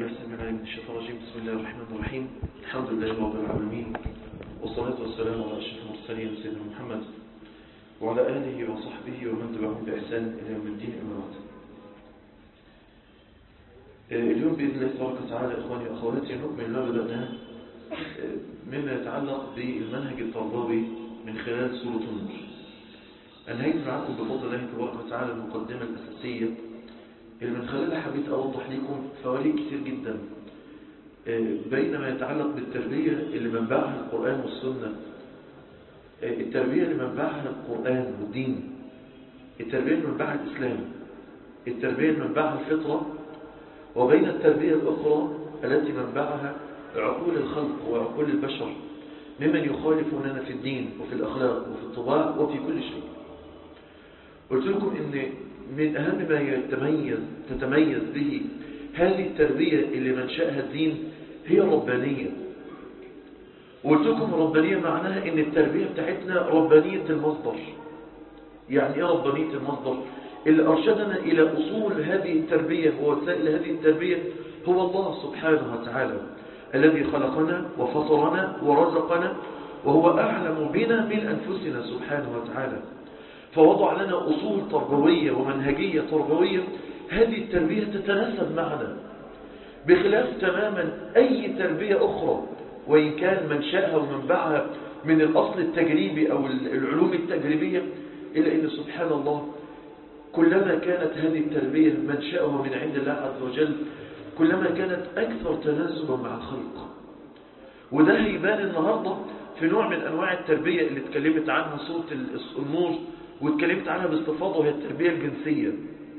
بالله السميع العليم من الشيطان الرجيم بسم الله الرحمن الرحيم الحمد لله رب العالمين والصلاة والسلام على أشرف المرسلين سيدنا محمد وعلى آله وصحبه ومن تبعهم بإحسان إلى يوم الدين أما بعد اليوم بإذن الله تبارك وتعالى إخواني وأخواتي نكمل ما بدأناه مما يتعلق بالمنهج التربوي من خلال سورة النور أنهيت معكم بفضل الله تبارك وتعالى المقدمة الأساسية اللي من خلالها حبيت أوضح لكم فوائد كتير جدا بين ما يتعلق بالتربية اللي منبعها القرآن والسنة التربية اللي منبعها القرآن والدين التربية اللي منبعها الإسلام التربية اللي منبعها الفطرة وبين التربية الأخرى التي منبعها عقول الخلق وعقول البشر ممن يخالفوننا في الدين وفي الأخلاق وفي الطباع وفي كل شيء قلت لكم ان من أهم ما يتميز تتميز به هذه التربية اللي منشأها الدين هي الربانية وقلت لكم الربانية معناها ان التربية بتاعتنا ربانية المصدر يعني ايه ربانية المصدر اللي أرشدنا إلى أصول هذه التربية ووسائل هذه التربية هو الله سبحانه وتعالى الذي خلقنا وفطرنا ورزقنا وهو أعلم بنا من أنفسنا سبحانه وتعالى فوضع لنا أصول تربوية ومنهجية تربوية هذه التربية تتناسب معنا بخلاف تماما أي تربية أخرى وإن كان منشأها ومنبعها من الأصل التجريبي أو العلوم التجريبية إلا أن سبحان الله كلما كانت هذه التربية منشأها من عند الله عز وجل كلما كانت أكثر تناسبا مع الخلق وده هيبان النهاردة في نوع من أنواع التربية اللي اتكلمت عنها سورة النور واتكلمت عنها باستفاضة وهي التربية الجنسية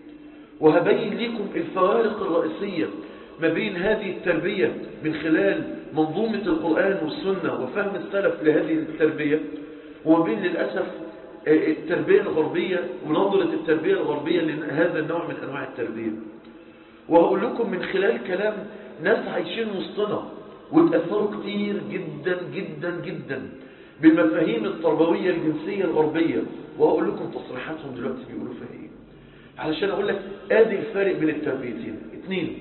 وهبين لكم الفوارق الرئيسية ما بين هذه التربية من خلال منظومة القرآن والسنة وفهم السلف لهذه التربية وما بين للأسف التربية الغربية ونظرة التربية الغربية لهذا النوع من أنواع التربية وهقول لكم من خلال كلام ناس عايشين وسطنا وتأثروا كتير جدا جدا جدا بالمفاهيم التربوية الجنسية الغربية وهقول لكم تصريحاتهم دلوقتي بيقولوا فيها ايه علشان اقول لك ادي الفارق بين التربيتين اتنين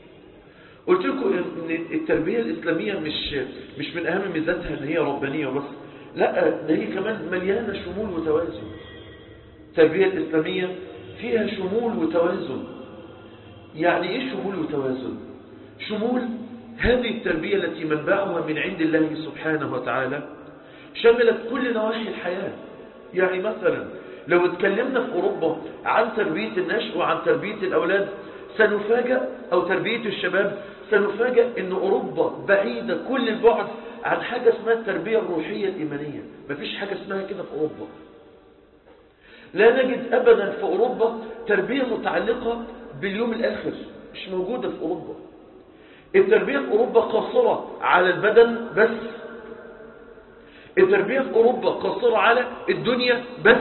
قلت لكم ان التربية الاسلامية مش مش من اهم ميزاتها ان هي ربانية وبس لا ده هي كمان مليانة شمول وتوازن التربية الاسلامية فيها شمول وتوازن يعني ايه شمول وتوازن شمول هذه التربية التي منبعها من عند الله سبحانه وتعالى شملت كل نواحي الحياة يعني مثلا لو اتكلمنا في أوروبا عن تربية النشء وعن تربية الأولاد سنفاجأ أو تربية الشباب سنفاجأ أن أوروبا بعيدة كل البعد عن حاجة اسمها التربية الروحية الإيمانية مفيش حاجة اسمها كده في أوروبا لا نجد أبدا في أوروبا تربية متعلقة باليوم الآخر مش موجودة في أوروبا التربية في أوروبا قاصرة على البدن بس التربية في أوروبا قاصرة على الدنيا بس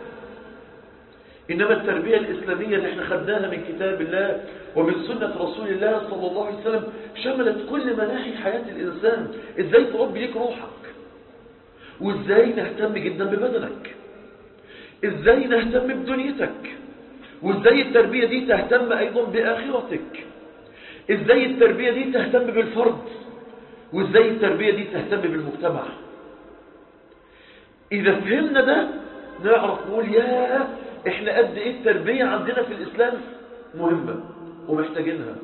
إنما التربية الإسلامية اللي احنا خدناها من كتاب الله ومن سنة رسول الله صلى الله عليه وسلم شملت كل مناحي حياة الإنسان إزاي تربي ليك روحك وإزاي نهتم جدا ببدنك إزاي نهتم بدنيتك وإزاي التربية دي تهتم أيضا بآخرتك إزاي التربية دي تهتم بالفرد وإزاي التربية دي تهتم بالمجتمع إذا فهمنا ده نعرف نقول يا إحنا قد إيه التربية عندنا في الإسلام مهمة ومحتاجينها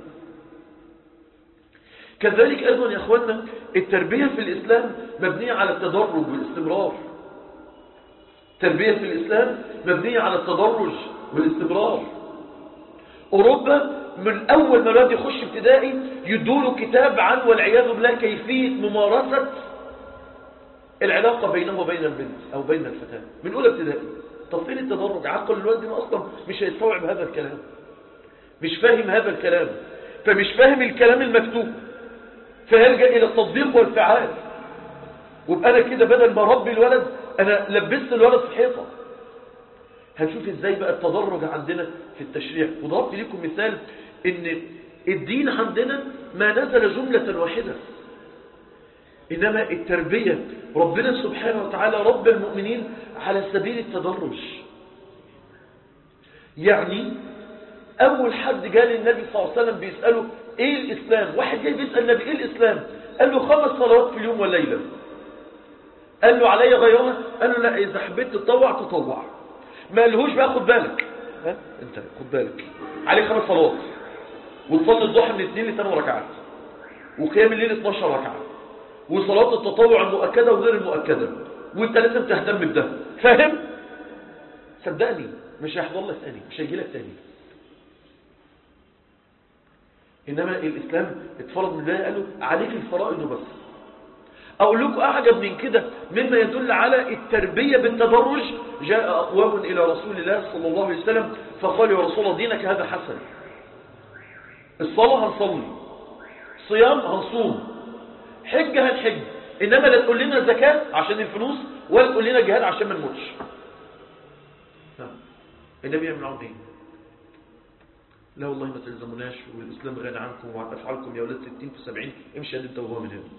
كذلك أيضا يا أخوانا التربية في الإسلام مبنية على التدرج والاستمرار التربية في الإسلام مبنية على التدرج والاستمرار أوروبا من أول ما الواد يخش ابتدائي يدوله كتاب عن والعياذ بالله كيفية ممارسة العلاقة بينه وبين البنت أو بين الفتاة من أولى ابتدائي طب فين التدرج عقل الوالد أصلا مش هيستوعب هذا الكلام مش فاهم هذا الكلام فمش فاهم الكلام المكتوب فيلجأ إلى التطبيق والفعال وابقى أنا كده بدل ما ربي الولد أنا لبست الولد في حيطة هنشوف ازاي بقى التدرج عندنا في التشريع وضربت لكم مثال ان الدين عندنا ما نزل جملة واحدة إنما التربية ربنا سبحانه وتعالى رب المؤمنين على سبيل التدرج يعني أول حد جاء للنبي صلى الله عليه وسلم بيسأله ايه الاسلام واحد جاي بيسال النبي ايه الاسلام قال له خمس صلوات في اليوم والليله قال له علي غيرها قال له لا اذا حبيت تطوع تطوع ما قالهوش بقى خد بالك ها انت خد بالك عليك خمس صلوات وتصلي الضحى من اثنين لثمان ركعات وقيام الليل 12 ركعه وصلاه التطوع المؤكده وغير المؤكده وانت لازم تهتم بده فاهم صدقني مش هيحضر لك تاني مش هيجي لك تاني انما الاسلام اتفرض من الله قالوا عليك الفرائض بس اقول لكم اعجب من كده مما يدل على التربية بالتدرج جاء اقوام الى رسول الله صلى الله عليه وسلم فقالوا يا رسول الله دينك هذا حسن الصلاة هنصلي صيام هنصوم حج هنحج انما لا تقول لنا زكاة عشان الفلوس ولا تقول لنا جهاد عشان ما نموتش النبي يعمل معهم ايه لا والله ما تلزموناش والاسلام غني عنكم وعن افعالكم يا اولاد 60 في 70 امشي قد انت وهو من هنا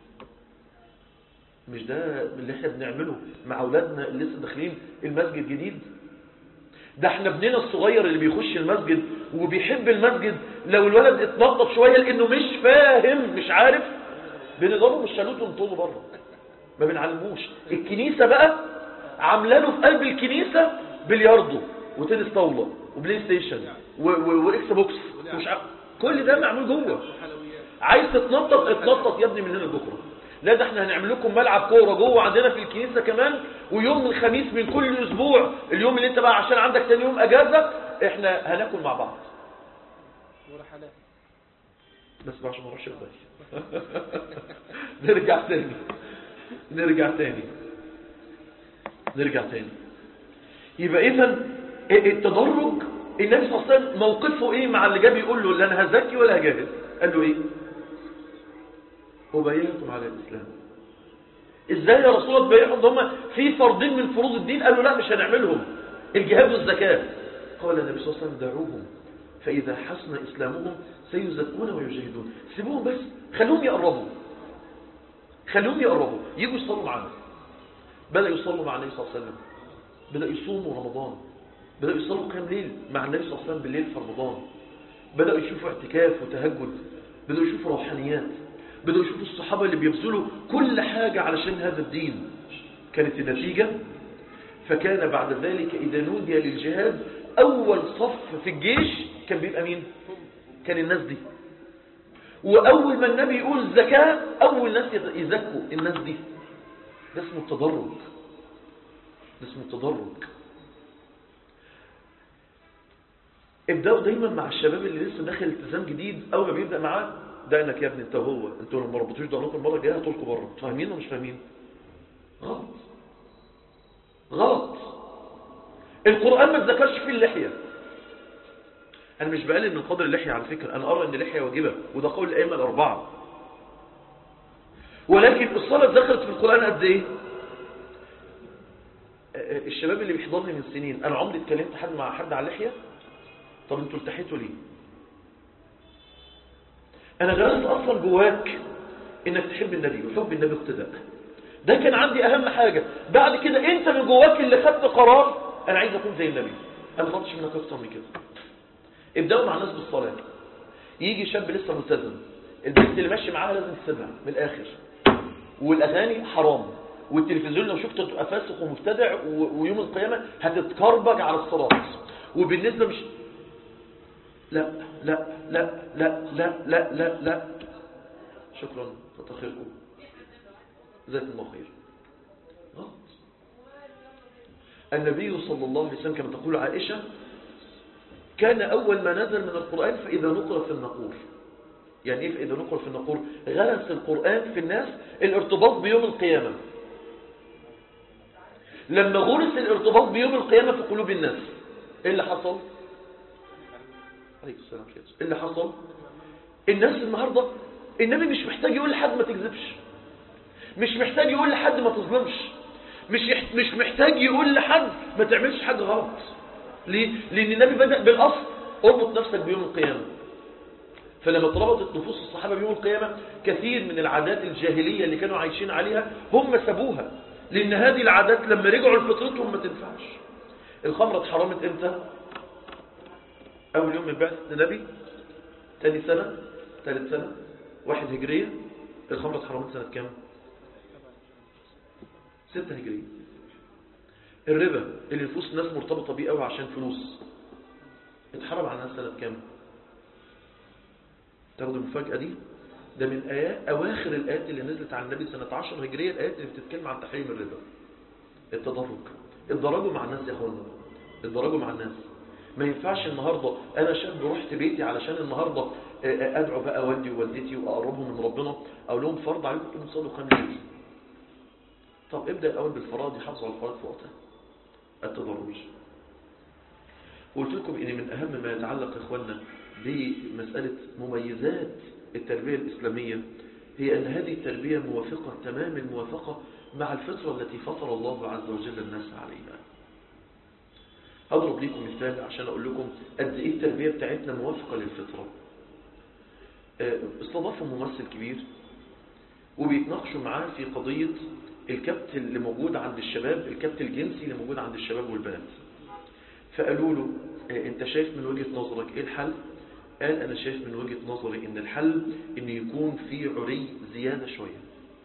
مش ده اللي احنا بنعمله مع اولادنا اللي لسه داخلين المسجد جديد ده احنا ابننا الصغير اللي بيخش المسجد وبيحب المسجد لو الولد اتنطط شويه لانه مش فاهم مش عارف بنضربه بالشالوت ونطوله بره ما بنعلموش الكنيسه بقى عامله له في قلب الكنيسه بلياردو وتنس طاوله وبلاي ستيشن و- و- واكس بوكس ومش عارف كل ده معمول جوه عايز تتنطط اتنطط يا ابني من هنا لبكره لا ده احنا هنعمل لكم ملعب كوره جوه عندنا في الكنيسه كمان ويوم الخميس من كل اسبوع اليوم اللي انت بقى عشان عندك تاني يوم اجازه احنا هناكل مع بعض ورحلات بس بقى عشان ما اروحش البيت نرجع تاني نرجع تاني نرجع تاني يبقى اذا التدرج النبي صلى الله عليه وسلم موقفه ايه مع اللي جاب يقول له لا انا هزكي ولا هجاهد قال له ايه أبايعكم على الإسلام إزاي يا رسول الله تبايعهم ده هم في فرضين من فروض الدين قالوا لا مش هنعملهم الجهاد والزكاة قال النبي صلى الله عليه وسلم دعوهم فإذا حسن إسلامهم سيزكون ويجاهدون سيبوهم بس خلوهم يقربوا خلوهم يقربوا يجوا يصلوا معنا بدأ يصلوا مع النبي صلى الله عليه وسلم بدأ يصوموا رمضان بدأ يصلوا قيام ليل مع النبي صلى الله عليه وسلم بالليل في رمضان بدأوا يشوفوا اعتكاف وتهجد بدأوا يشوفوا روحانيات بدأوا يشوفوا الصحابة اللي بيبذلوا كل حاجة علشان هذا الدين كانت النتيجة فكان بعد ذلك إذا نودي للجهاد أول صف في الجيش كان بيبقى مين كان الناس دي وأول ما النبي يقول زكاة أول ناس يزكوا الناس دي ده اسمه التدرج ده اسمه التدرج ابدأوا دايما مع الشباب اللي لسه داخل التزام جديد أول ما بيبدأ معاه ده انك يا ابني انت وهو انتوا لما ربطوش ضهركم المره الجايه هتلقوا بره فاهمين ولا مش فاهمين غلط غلط القران ما ذكرش فيه اللحيه انا مش بقلل من قدر اللحيه على فكره انا ارى ان اللحيه واجبه وده قول الائمه الاربعه ولكن الصلاه اتذكرت في القران قد ايه الشباب اللي بيحضرني من سنين انا عمري اتكلمت حد مع حد على اللحيه طب انتوا التحيتوا ليه انا غرست اصلا جواك انك تحب النبي وحب النبي اقتداء ده كان عندي اهم حاجة بعد كده انت من جواك اللي خدت قرار انا عايز اكون زي النبي انا ما طلبتش منك اكتر من كده ابداوا مع الناس بالصلاة يجي شاب لسه ملتزم البنت اللي ماشي معاها لازم تسيبها من الاخر والاغاني حرام والتلفزيون لو شفته تبقى فاسق ومبتدع و- ويوم القيامة هتتكربج على الصراط وبالنسبة مش لا لا لا لا لا لا لا لا شكرا كتر خيركم جزاكم الله خير غلط النبي صلى الله عليه وسلم كما تقول عائشة كان أول ما نزل من القرآن فإذا نقر في النقور يعني إيه فإذا نقر في النقور غرس القرآن في الناس الارتباط بيوم القيامة لما غرس الارتباط بيوم القيامة في قلوب الناس إيه اللي حصل عليك السلام عليكم ايه اللي حصل الناس النهاردة النبي مش محتاج يقول لحد ما تكذبش مش محتاج يقول لحد ما تظلمش مش يح... مش محتاج يقول لحد ما تعملش حاجة غلط ليه؟ لأن النبي بدأ بالأصل اربط نفسك بيوم القيامة فلما اتربطت نفوس الصحابة بيوم القيامة كثير من العادات الجاهلية اللي كانوا عايشين عليها هم سابوها لأن هذه العادات لما رجعوا لفطرتهم ما تنفعش الخمرة اتحرمت امتى؟ أول يوم من بعثة النبي تاني سنة ثالث سنة واحد هجرية الخمرة اتحرمت سنة كام ستة هجرية الربا اللي نفوس الناس مرتبطة بيه قوي عشان فلوس اتحرم على الناس سنة كام تاخدوا المفاجأة دي ده من آيات أواخر الآيات اللي نزلت على النبي سنة 10 هجرية الآيات اللي بتتكلم عن تحريم الربا التدرج الدرجوا مع الناس يا اخوانا الدرجوا مع الناس ما ينفعش النهاردة أنا شاب رحت بيتي علشان النهاردة أدعو بقى والدي ووالدتي وأقربهم من ربنا أقول لهم فرض عليكم تقوموا تصلوا قيام الليل طب ابدأ الأول بالفرائض يحافظوا على الفرائض في وقتها التدرج قلت لكم إن من أهم ما يتعلق يا إخواننا بمسألة مميزات التربية الإسلامية هي أن هذه التربية موافقة تمام الموافقة مع الفطرة التي فطر الله عز وجل الناس عليها أضرب لكم مثال عشان أقول لكم قد إيه التربية بتاعتنا موافقة للفطرة استضافوا ممثل كبير وبيتناقشوا معاه في قضية الكبت اللي موجود عند الشباب الكبت الجنسي اللي موجود عند الشباب والبنات فقالوا له انت شايف من وجهة نظرك ايه الحل قال انا شايف من وجهة نظري ان الحل ان يكون في عري زيادة شوية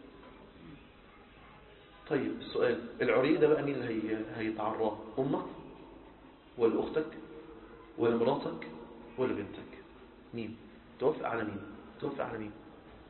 طيب السؤال العري ده بقى مين اللي هي... هيتعراه امك ولا اختك ولا مراتك ولا بنتك مين توافق على مين توافق على مين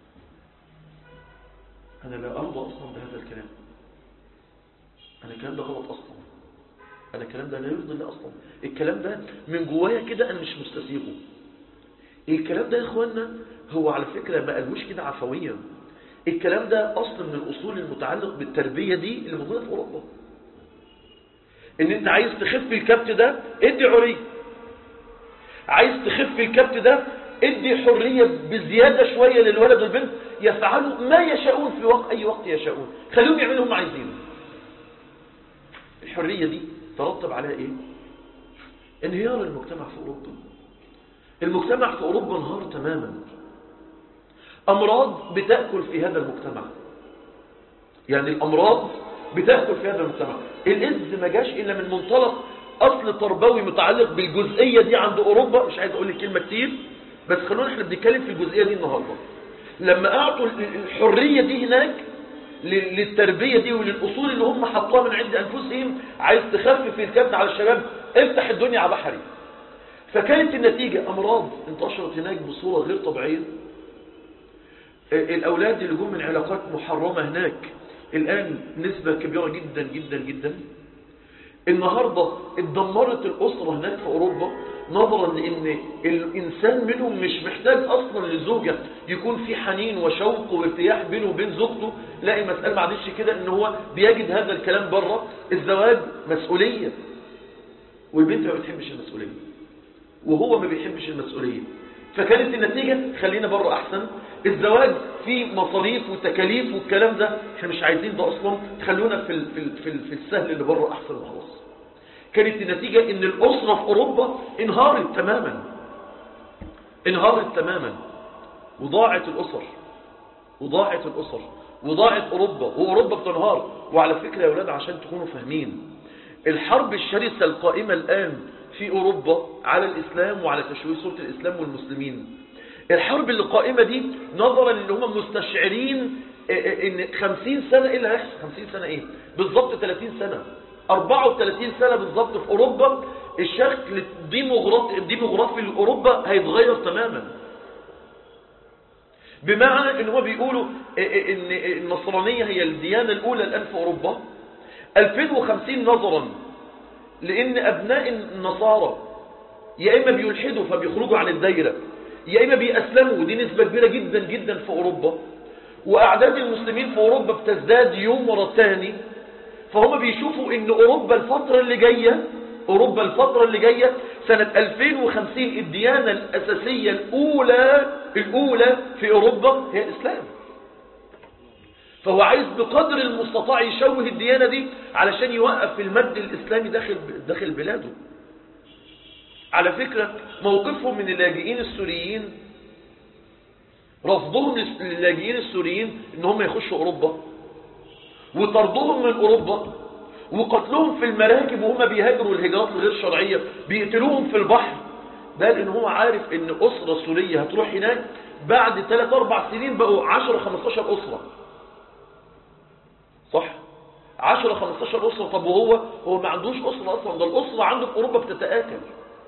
انا لا ارضى اصلا بهذا الكلام انا الكلام ده غلط اصلا انا الكلام ده لا يرضي الله اصلا الكلام ده من جوايا كده انا مش مستسيغه الكلام ده يا اخوانا هو على فكرة ما قالوش كده عفويا الكلام ده اصل من الاصول المتعلق بالتربية دي اللي موجودة في اوروبا ان انت عايز تخف الكبت ده ادي عري عايز تخف الكبت ده ادي حرية بزيادة شوية للولد والبنت يفعلوا ما يشاءون في وقت اي وقت يشاءون خليهم يعملوا هم عايزينه الحرية دي ترتب عليها ايه انهيار المجتمع في اوروبا المجتمع في اوروبا انهار تماما امراض بتأكل في هذا المجتمع يعني الامراض بتأكل في هذا المجتمع الايدز ما جاش الا من منطلق اصل تربوي متعلق بالجزئية دي عند اوروبا مش عايز اقول لك كلمة كتير بس خلونا احنا بنتكلم في الجزئية دي النهاردة لما اعطوا الحرية دي هناك للتربية دي وللأصول اللي هم حطوها من عند أنفسهم عايز تخفف الكبت على الشباب افتح الدنيا على بحري فكانت النتيجة أمراض انتشرت هناك بصورة غير طبيعية الأولاد اللي جم من علاقات محرمة هناك الآن نسبة كبيرة جدا جدا جدا النهاردة اتدمرت الأسرة هناك في أوروبا نظرا لأن الإنسان منهم مش محتاج أصلا لزوجة يكون في حنين وشوق وارتياح بينه وبين زوجته لا المسألة ما عادش كده ان هو بيجد هذا الكلام بره الزواج مسؤولية والبنت ما بتحبش المسؤولية وهو ما بيحبش المسؤولية فكانت النتيجة خلينا بره أحسن الزواج فيه مصاريف وتكاليف والكلام ده احنا مش عايزين ده أصلا خلونا في, ال في, ال في, ال في السهل اللي بره أحسن وخلاص كانت النتيجة ان الأسرة في أوروبا انهارت تماما انهارت تماما وضاعت الأسر وضاعت الأسر وضاعت أوروبا وأوروبا بتنهار وعلى فكرة يا أولاد عشان تكونوا فاهمين الحرب الشرسة القائمة الآن في أوروبا على الإسلام وعلى تشويه صورة الإسلام والمسلمين الحرب اللي قائمة دي نظرا ان هم مستشعرين ان 50 سنة ايه اللي هيحصل 50 سنة ايه بالظبط 30 سنة 34 سنة بالظبط في أوروبا الشكل الديموغرافي الديموغرافي لأوروبا هيتغير تماما بمعنى ان هم بيقولوا ان النصرانية هي الديانة الأولى الآن في أوروبا 2050 نظرا لأن أبناء النصارى يا إما بيلحدوا فبيخرجوا عن الدايرة يا إما بيأسلموا ودي نسبة كبيرة جدا جدا في أوروبا وأعداد المسلمين في أوروبا بتزداد يوم ورا الثاني فهم بيشوفوا ان أوروبا الفترة اللي جاية أوروبا الفترة اللي جاية سنة 2050 الديانة الأساسية الأولى الأولى في أوروبا هي الإسلام فهو عايز بقدر المستطاع يشوه الديانة دي علشان يوقف المد الإسلامي داخل داخل بلاده على فكرة موقفهم من اللاجئين السوريين رفضهم للاجئين السوريين ان هم يخشوا أوروبا وطردهم من أوروبا وقتلهم في المراكب وهم بيهاجروا الهجرات الغير شرعية بيقتلوهم في البحر بل ان هو عارف ان أسرة سورية هتروح هناك بعد 3 4 سنين بقوا 10 15 اسره صح 10 15 اسره طب وهو هو ما عندوش اسره اصلا ده الاسره عنده في اوروبا بتتاكل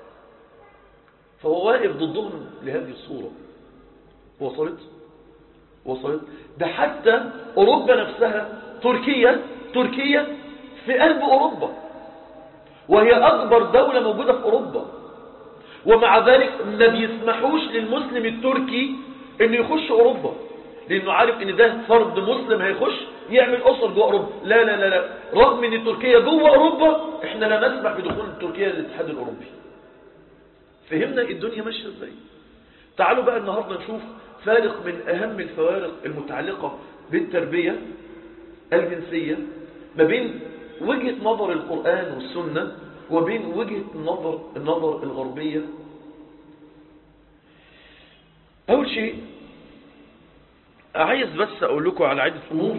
فهو واقف ضدهم لهذه الصوره وصلت وصلت ده حتى اوروبا نفسها تركيا تركيا في قلب اوروبا وهي اكبر دوله موجوده في اوروبا ومع ذلك ما بيسمحوش للمسلم التركي انه يخش اوروبا لانه عارف ان ده فرد مسلم هيخش يعمل اسر جوه اوروبا لا لا لا لا رغم ان تركيا جوه اوروبا احنا لا نسمح بدخول تركيا للاتحاد الاوروبي فهمنا الدنيا ماشيه ازاي تعالوا بقى النهارده نشوف فارق من اهم الفوارق المتعلقه بالتربيه الجنسيه ما بين وجهه نظر القران والسنه وبين وجهه النظر النظر الغربيه اول شيء عايز بس اقول لكم على عده امور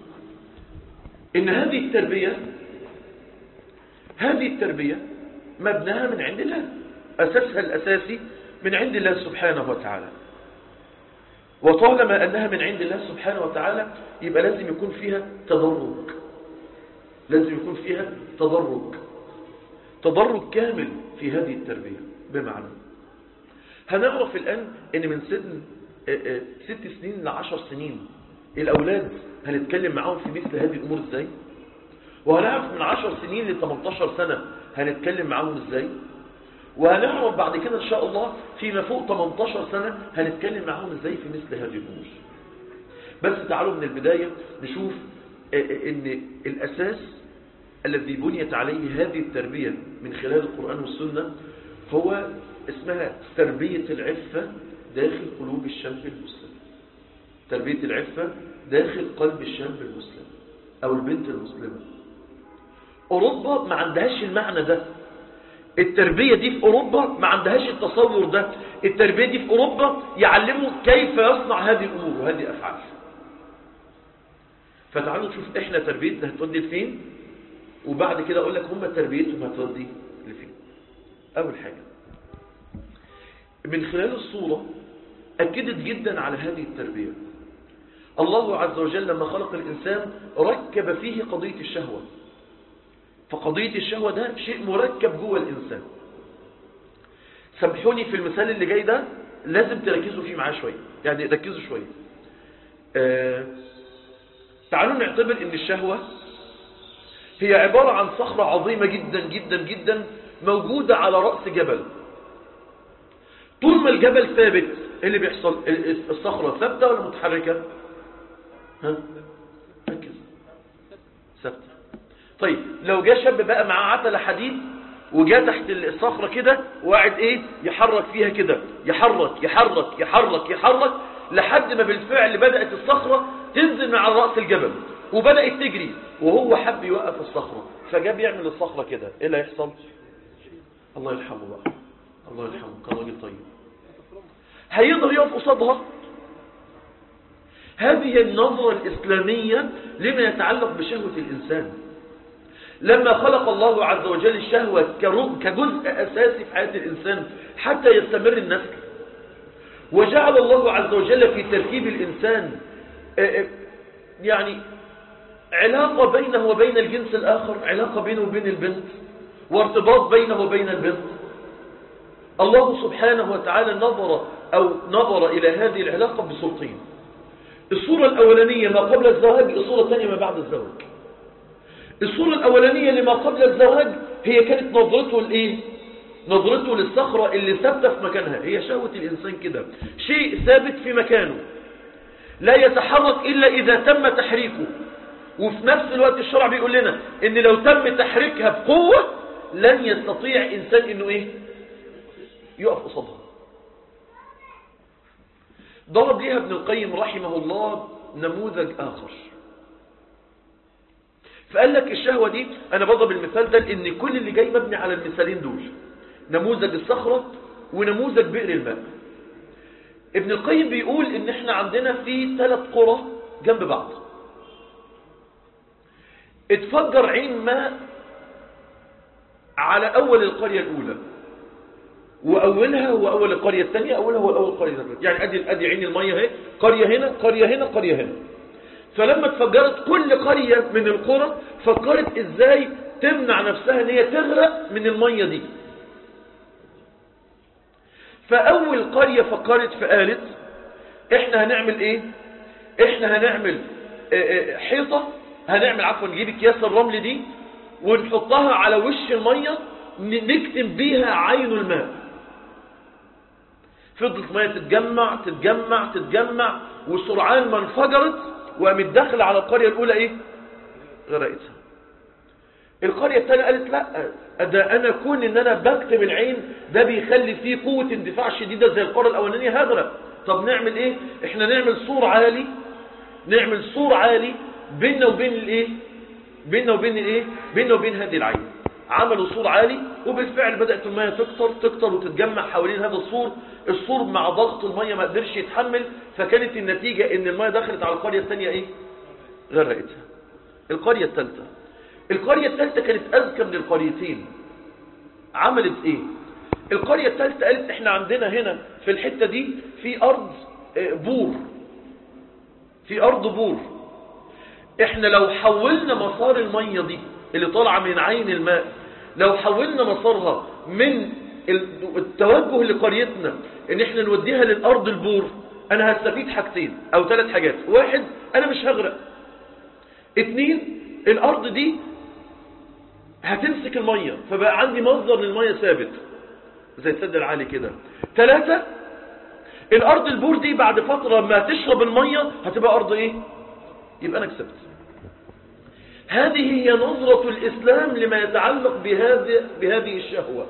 ان هذه التربيه هذه التربيه مبناها من عند الله اساسها الاساسي من عند الله سبحانه وتعالى وطالما أنها من عند الله سبحانه وتعالى يبقى لازم يكون فيها تدرج لازم يكون فيها تدرج تدرج كامل في هذه التربية بمعنى هنعرف الآن أن من سن ست سنين لعشر سنين الأولاد هنتكلم معاهم في مثل هذه الأمور إزاي وهنعرف من عشر سنين ل 18 سنة هنتكلم معاهم إزاي وهنعرف بعد كده إن شاء الله فيما فوق 18 سنة هنتكلم معاهم إزاي في مثل هذه الأمور بس تعالوا من البداية نشوف ان الأساس الذي بنيت عليه هذه التربية من خلال القرآن والسنة هو اسمها تربية العفة داخل قلوب الشاب المسلم تربية العفة داخل قلب الشاب المسلم أو البنت المسلمة أوروبا ما عندهاش المعنى ده التربية دي في أوروبا ما عندهاش التصور ده التربية دي في أوروبا يعلموا كيف يصنع هذه الأمور وهذه الأفعال فتعالوا نشوف احنا تربيتنا هتودي لفين وبعد كده اقول لك هم تربيتهم هتودي لفين اول حاجة من خلال الصورة اكدت جدا على هذه التربية الله عز وجل لما خلق الانسان ركب فيه قضية الشهوة فقضية الشهوة ده شيء مركب جوه الانسان سامحوني في المثال اللي جاي ده لازم تركزوا فيه معاه شوية يعني ركزوا شوية آه تعالوا نعتبر ان الشهوة هي عبارة عن صخرة عظيمة جدا جدا جدا موجودة على رأس جبل طول ما الجبل ثابت ايه اللي بيحصل الصخرة ثابتة ولا متحركة ها ركز ثابتة طيب لو جاء شاب بقى معاه عتلة حديد وجاء تحت الصخرة كده وقاعد ايه يحرك فيها كده يحرك يحرك يحرك يحرك لحد ما بالفعل بدأت الصخرة تنزل من على رأس الجبل وبدأت تجري وهو حب يوقف الصخرة فجاب يعمل الصخرة كده ايه اللي هيحصل الله يرحمه بقى الله يرحمه كان راجل طيب هيقدر يقف قصادها هذه النظرة الإسلامية لما يتعلق بشهوة الإنسان لما خلق الله عز وجل الشهوة كجزء أساسي في حياة الإنسان حتى يستمر النسل وجعل الله عز وجل في تركيب الإنسان يعني علاقة بينه وبين الجنس الآخر علاقة بينه وبين البنت وارتباط بينه وبين البنت الله سبحانه وتعالى نظر أو نظر إلى هذه العلاقة بصورتين الصورة الأولانية ما قبل الزواج الصورة الثانية ما بعد الزواج الصورة الأولانية لما قبل الزواج هي كانت نظرته لإيه نظرته للصخرة اللي ثابتة في مكانها هي شهوة الإنسان كده شيء ثابت في مكانه لا يتحرك إلا إذا تم تحريكه وفي نفس الوقت الشرع بيقول لنا إن لو تم تحريكها بقوة لن يستطيع إنسان إنه إيه يقف قصادها ضرب ليها ابن القيم رحمه الله نموذج آخر فقال لك الشهوة دي أنا بضرب المثال ده لأن كل اللي جاي مبني على المثالين دول نموذج الصخرة ونموذج بئر الماء ابن القيم بيقول ان احنا عندنا في ثلاث قرى جنب بعض اتفجر عين ماء على اول القرية الاولى واولها هو اول القريه الثانيه اولها هو اول القريه الثانيه يعني ادي ادي عين الميه اهي قريه هنا قريه هنا قريه هنا فلما اتفجرت كل قريه من القرى فكرت ازاي تمنع نفسها ان هي تغرق من الميه دي فاول قريه فكرت فقالت احنا هنعمل ايه احنا هنعمل اه، اه، حيطه هنعمل عفوا نجيب اكياس الرمل دي ونحطها على وش الميه ن- نكتم بيها عين الماء فضلت الميه تتجمع تتجمع تتجمع وسرعان ما انفجرت وقامت داخله على القريه الاولى ايه غرقتها القرية الثانية قالت لا ده أنا كون إن أنا بكتم العين ده بيخلي فيه قوة اندفاع شديدة زي القرية الأولانية هغرق طب نعمل إيه؟ إحنا نعمل سور عالي نعمل سور عالي بيننا وبين الإيه؟ بيننا وبين الإيه؟ بيننا وبين هذه العين عملوا سور عالي وبالفعل بدأت المية تكتر تكتر وتتجمع حوالين هذا السور السور مع ضغط المية ما قدرش يتحمل فكانت النتيجة إن المية دخلت على القرية الثانية إيه؟ غرقتها القرية الثالثة القرية الثالثة كانت أذكى من القريتين عملت إيه القرية الثالثة قالت إحنا عندنا هنا في الحتة دي في أرض آه، بور في أرض بور إحنا لو حولنا مسار المية دي اللي طالعة من عين الماء لو حولنا مسارها من ال- التوجه لقريتنا إن إحنا نوديها للأرض البور أنا هستفيد حاجتين أو ثلاث حاجات واحد أنا مش هغرق اتنين الأرض دي هتمسك المية فبقى عندي مصدر للمية ثابت زي السد العالي كده ثلاثة الأرض البور دي بعد فترة ما تشرب المية هتبقى أرض إيه يبقى أنا كسبت هذه هي نظرة الإسلام لما يتعلق بهذه, بهذه الشهوة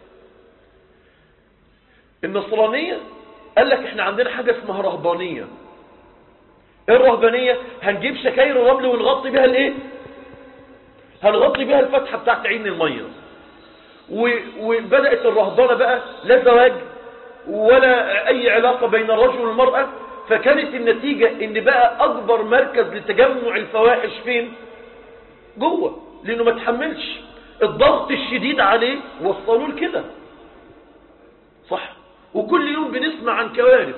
النصرانية قال لك احنا عندنا حاجة اسمها رهبانية ايه الرهبانية هنجيب شكاير الرمل ونغطي بها الايه هنغطي بها الفتحة بتاعت عين المية و- وبدأت الرهبانة بقى لا زواج ولا أي علاقة بين الرجل والمرأة فكانت النتيجة ان بقى أكبر مركز لتجمع الفواحش فين جوه لأنه ما تحملش الضغط الشديد عليه وصلوه لكده صح وكل يوم بنسمع عن كوارث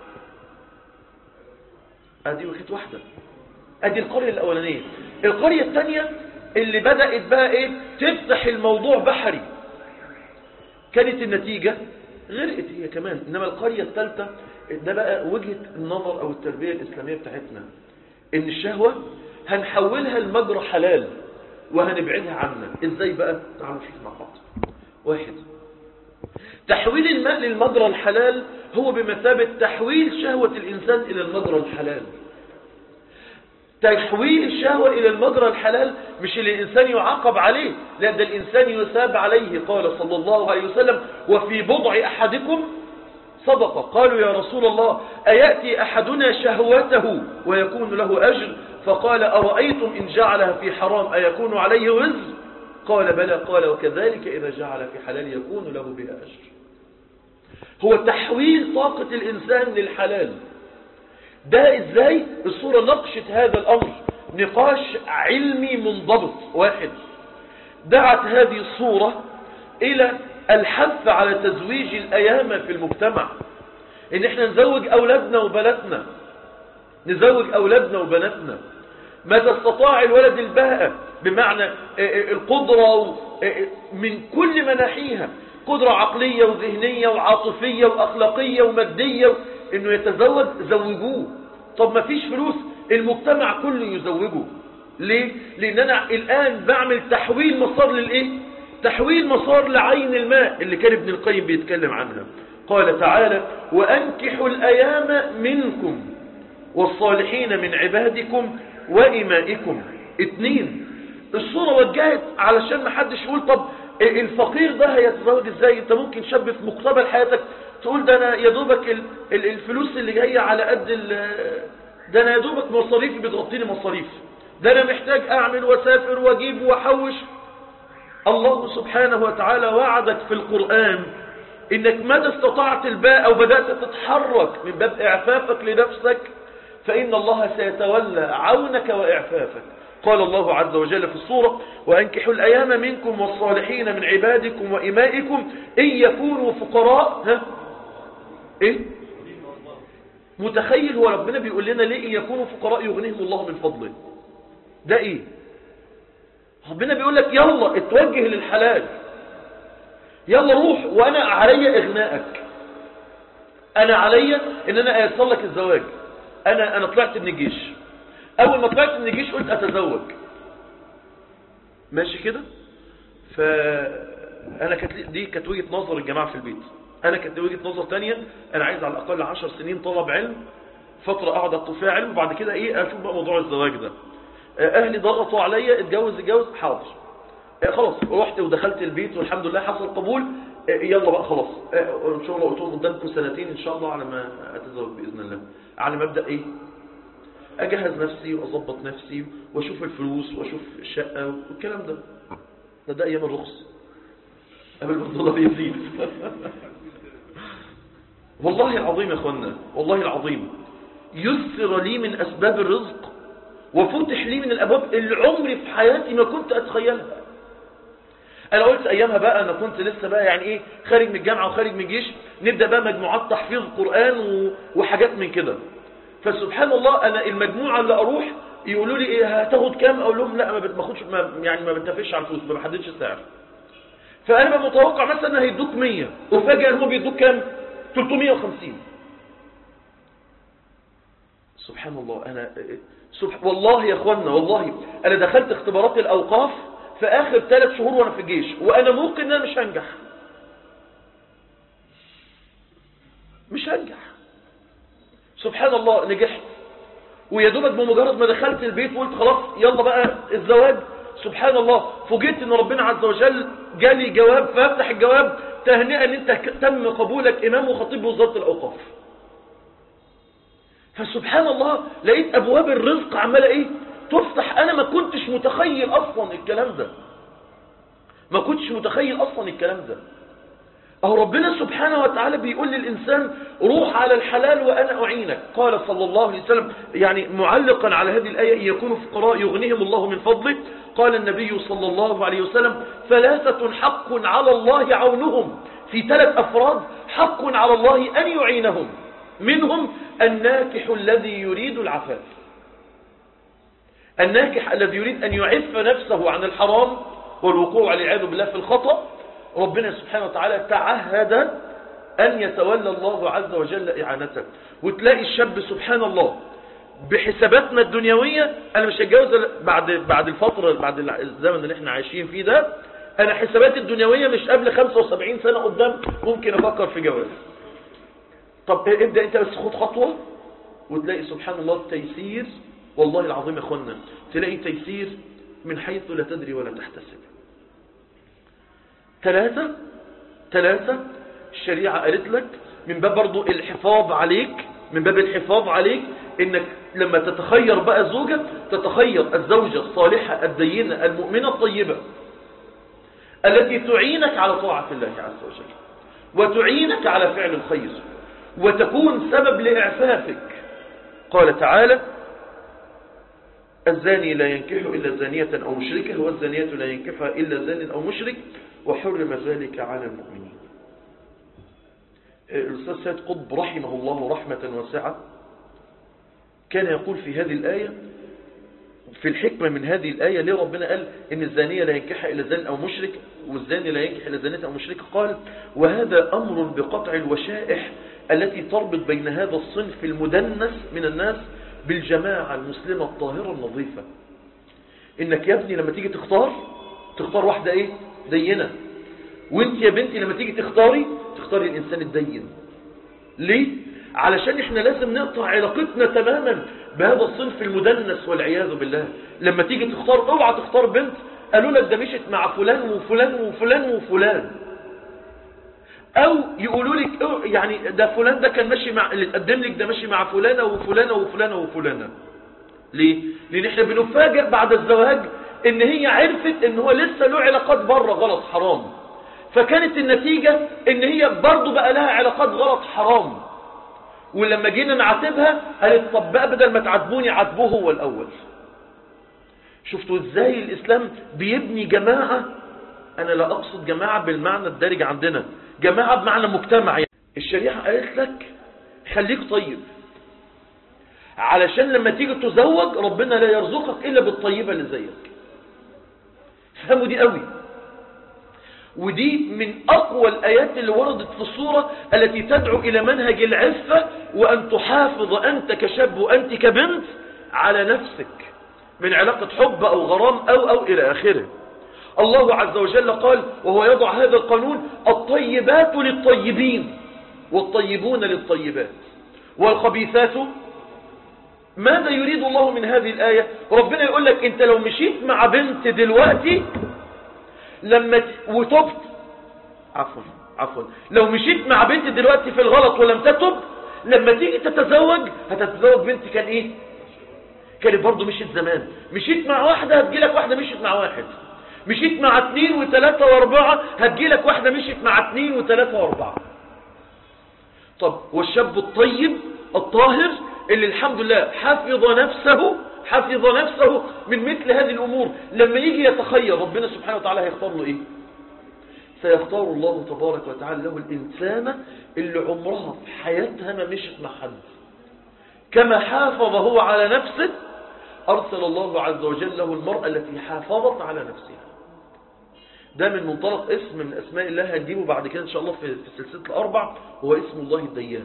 ادي وقت واحدة ادي القرية الاولانية القرية الثانية اللي بدأت بقى ايه تفتح الموضوع بحري كانت النتيجة غرقت هي كمان انما القرية الثالثة ده بقى وجهة النظر او التربية الاسلامية بتاعتنا ان الشهوة هنحولها لمجرى حلال وهنبعدها عنا ازاي بقى تعالوا نشوف مع بعض واحد تحويل الماء للمجرى الحلال هو بمثابة تحويل شهوة الإنسان إلى المجرى الحلال تحويل الشهوة إلى المجرى الحلال مش اللي الإنسان يعاقب عليه لا ده الإنسان يثاب عليه قال صلى الله عليه وسلم وفي بضع أحدكم صدقة قالوا يا رسول الله أيأتي أحدنا شهوته ويكون له أجر فقال أرأيتم إن جعلها في حرام أيكون عليه وزر قال بلى قال وكذلك إذا جعل في حلال يكون له بها أجر هو تحويل طاقة الإنسان للحلال ده إزاي الصورة نقشت هذا الأمر نقاش علمي منضبط واحد دعت هذه الصورة إلى الحث على تزويج الأيام في المجتمع إن احنا نزوج أولادنا وبناتنا نزوج أولادنا وبناتنا ماذا استطاع الولد الباء بمعنى القدرة من كل مناحيها قدرة عقلية وذهنية وعاطفية وأخلاقية ومادية انه يتزوج زوجوه طب ما فيش فلوس المجتمع كله يزوجه ليه لان انا الان بعمل تحويل مسار للايه تحويل مسار لعين الماء اللي كان ابن القيم بيتكلم عنها قال تعالى وانكحوا الايام منكم والصالحين من عبادكم وإمائكم اتنين الصورة وجهت علشان ما حدش يقول طب الفقير ده هيتزوج ازاي انت ممكن شاب في مقتبل حياتك تقول ده انا يا دوبك الفلوس اللي جايه على قد ده انا يا دوبك مصاريفي بتغطيني مصاريف ده انا محتاج اعمل واسافر واجيب واحوش الله سبحانه وتعالى وعدك في القرآن انك ماذا استطعت الباء او بدأت تتحرك من باب اعفافك لنفسك فإن الله سيتولى عونك وإعفافك قال الله عز وجل في السورة وأنكحوا الأيام منكم والصالحين من عبادكم وإمائكم إن يكونوا فقراء ها إيه متخيل هو ربنا بيقول لنا ليه إن يكونوا فقراء يغنيهم الله من فضله ده إيه ربنا بيقول لك يلا اتوجه للحلال يلا روح وأنا علي إغنائك أنا علي إن أنا أيسر لك الزواج أنا أنا طلعت من الجيش أول ما طلعت من الجيش قلت أتزوج ماشي كده فأنا كانت دي كانت وجهة نظر الجماعة في البيت أنا كانت وجهة نظر تانية أنا عايز على الأقل عشر سنين طلب علم فترة أقعد أطلب فيها علم وبعد كده إيه أشوف بقى موضوع الزواج ده أهلي ضغطوا عليا اتجوز اتجوز حاضر خلاص رحت ودخلت البيت والحمد لله حصل قبول يلا بقى خلاص ان شاء الله قلت لهم قدامكم سنتين ان شاء الله على ما اتزوج باذن الله على مبدا ايه اجهز نفسي واظبط نفسي واشوف الفلوس واشوف الشقه والكلام ده ده, ده ايام الرخص قبل ما الدولار يزيد والله العظيم يا اخوانا والله العظيم يسر لي من اسباب الرزق وفتح لي من الابواب اللي عمري في حياتي ما كنت اتخيلها انا قلت ايامها بقى انا كنت لسه بقى يعني ايه خارج من الجامعه وخارج من الجيش نبدا بقى مجموعات تحفيظ قران وحاجات من كده فسبحان الله انا المجموعه اللي اروح يقولوا لي ايه هتاخد كام اقول لهم لا ما باخدش ما يعني ما بتفقش على الفلوس ما بحددش السعر فانا بقى متوقع مثلا هيدوك 100 وفجاه هم بيدوك كام 350 سبحان الله انا سبح والله يا اخوانا والله انا دخلت اختبارات الاوقاف في اخر ثلاث شهور وانا في الجيش وانا موقن ان انا مش هنجح مش هنجح سبحان الله نجحت ويا دوبك بمجرد ما دخلت البيت وقلت خلاص يلا بقى الزواج سبحان الله فوجئت ان ربنا عز وجل جالي جواب فافتح الجواب تهنئه ان انت تم قبولك امام وخطيب وزاره الاوقاف فسبحان الله لقيت ابواب الرزق عماله ايه تفتح انا ما كنتش متخيل اصلا الكلام ده ما كنتش متخيل اصلا الكلام ده اهو ربنا سبحانه وتعالى بيقول للانسان روح على الحلال وانا اعينك قال صلى الله عليه وسلم يعني معلقا على هذه الايه ان يكونوا فقراء يغنيهم الله من فضله قال النبي صلى الله عليه وسلم ثلاثه حق على الله عونهم في ثلاث افراد حق على الله ان يعينهم منهم الناكح الذي يريد العفاف الناكح الذي يريد أن يعف نفسه عن الحرام والوقوع والعياذ بالله في الخطأ ربنا سبحانه وتعالى تعهد أن يتولى الله عز وجل إعانته وتلاقي الشاب سبحان الله بحساباتنا الدنيوية أنا مش هتجوز بعد بعد الفترة بعد الزمن اللي احنا عايشين فيه ده أنا حساباتي الدنيوية مش قبل 75 سنة قدام ممكن أفكر في جواز طب ابدأ انت بس خد خطوة وتلاقي سبحان الله التيسير والله العظيم يا اخوانا تلاقي تيسير من حيث لا تدري ولا تحتسب ثلاثة ثلاثة الشريعة قالت لك من باب برضو الحفاظ عليك من باب الحفاظ عليك انك لما تتخير بقى زوجة تتخير الزوجة الصالحة الدينة المؤمنة الطيبة التي تعينك على طاعة الله عز وجل وتعينك على فعل الخير وتكون سبب لإعفافك قال تعالى الزاني لا ينكح إلا زانية أو مشركة والزانية لا ينكحها إلا زان أو مشرك وحرم ذلك على المؤمنين الأستاذ سيد قطب رحمه الله رحمة واسعة كان يقول في هذه الآية في الحكمة من هذه الآية ليه ربنا قال إن الزانية لا ينكح إلا زان أو مشرك والزاني لا ينكح إلا زانية أو مشركة قال وهذا أمر بقطع الوشائح التي تربط بين هذا الصنف المدنس من الناس بالجماعة المسلمة الطاهرة النظيفة إنك يا ابني لما تيجي تختار تختار واحدة إيه دينة وانت يا بنتي لما تيجي تختاري تختاري الإنسان الدين ليه علشان احنا لازم نقطع علاقتنا تماما بهذا الصنف المدنس والعياذ بالله لما تيجي تختار اوعى تختار بنت قالوا لك ده مشت مع فلان وفلان وفلان وفلان او يقولوا لك يعني ده فلان ده كان ماشي مع اللي تقدم لك ده ماشي مع فلانه وفلانه وفلانه وفلانه ليه لان احنا بنفاجئ بعد الزواج ان هي عرفت ان هو لسه له علاقات بره غلط حرام فكانت النتيجة ان هي برضه بقى لها علاقات غلط حرام ولما جينا نعاتبها قالت طب بقى بدل ما تعاتبوني عاتبوه هو الاول شفتوا ازاي الاسلام بيبني جماعة انا لا اقصد جماعة بالمعنى الدارج عندنا جماعة بمعنى مجتمع يعني. الشريعة قالت لك خليك طيب علشان لما تيجي تزوج ربنا لا يرزقك الا بالطيبة اللي زيك فهموا دي قوي ودي من أقوى الآيات اللي وردت في الصورة التي تدعو إلى منهج العفة وأن تحافظ أنت كشاب وأنت كبنت على نفسك من علاقة حب أو غرام أو أو إلى آخره الله عز وجل قال وهو يضع هذا القانون الطيبات للطيبين والطيبون للطيبات والخبيثات ماذا يريد الله من هذه الآية ربنا يقول لك انت لو مشيت مع بنت دلوقتي لما ت... وتبت عفوا عفوا لو مشيت مع بنت دلوقتي في الغلط ولم تتب لما تيجي تتزوج هتتزوج بنت كان ايه كانت برضه مشيت زمان مشيت مع واحدة هتجيلك واحدة مشيت مع واحد مشيت مع اثنين وثلاثة واربعة هتجيلك واحدة مشيت مع اثنين وثلاثة واربعة طب والشاب الطيب الطاهر اللي الحمد لله حفظ نفسه حفظ نفسه من مثل هذه الأمور لما يجي يتخير ربنا سبحانه وتعالى هيختار له إيه سيختار الله تبارك وتعالى له الإنسانة اللي عمرها في حياتها ما مشت مع حد كما حافظ هو على نفسه أرسل الله عز وجل له المرأة التي حافظت على نفسها ده من منطلق اسم من أسماء الله هنجيبه بعد كده إن شاء الله في في سلسلة الأربع هو اسم الله الديان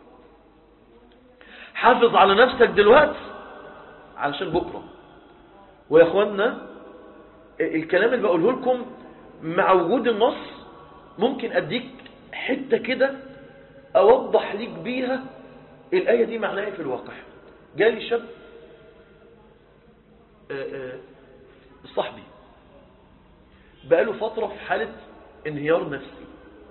حافظ على نفسك دلوقتي علشان بكرة ويا اخوانا الكلام اللي بقوله لكم مع وجود النص ممكن اديك حتة كده اوضح ليك بيها الآية دي معناها إيه في الواقع جالي شاب آه، آه، صاحبي بقاله فترة في حالة انهيار نفسي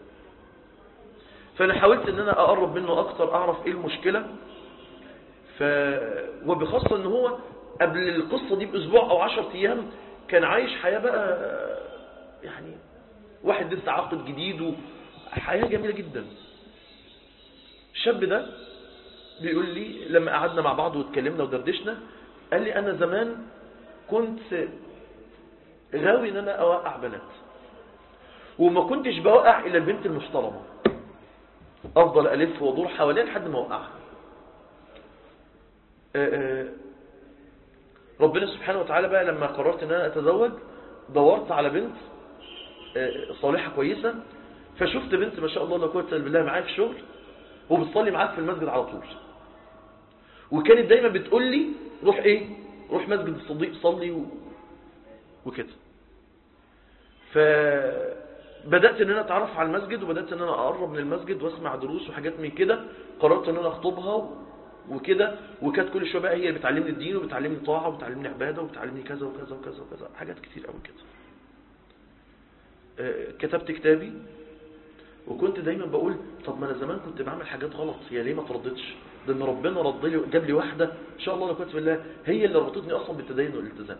فأنا حاولت ان انا اقرب منه اكتر اعرف ايه المشكلة ف... وبخاصة ان هو قبل القصة دي باسبوع او عشر ايام كان عايش حياة بقى يعني واحد لسه عاقد جديد وحياة جميلة جدا الشاب ده بيقول لي لما قعدنا مع بعض واتكلمنا ودردشنا قال لي انا زمان كنت غاوي ان انا اوقع بنات وما كنتش بوقع الا البنت المحترمة افضل الف وادور حواليها لحد ما اوقعها آه، آه، ربنا سبحانه وتعالى بقى لما قررت ان انا اتزوج دورت على بنت آه، صالحة كويسة فشفت بنت ما شاء الله لا قوه الا بالله معايا في الشغل وبتصلي معاك في المسجد على طول وكانت دايما بتقول لي روح ايه روح مسجد الصديق صلي و... وكده فبدأت ان انا اتعرف على المسجد وبدأت ان انا اقرب من المسجد واسمع دروس وحاجات من كده قررت ان انا اخطبها و... وكده وكانت كل شويه بقى هي بتعلمني الدين وبتعلمني طاعه وبتعلمني عباده وبتعلمني كذا وكذا وكذا وكذا حاجات كتير قوي كده آه، كتبت كتابي وكنت دايما بقول طب ما انا زمان كنت بعمل حاجات غلط هي ليه ما تردتش ده ان ربنا رد لي جاب لي واحده ان شاء الله لو كنت بالله هي اللي ربطتني اصلا بالتدين والالتزام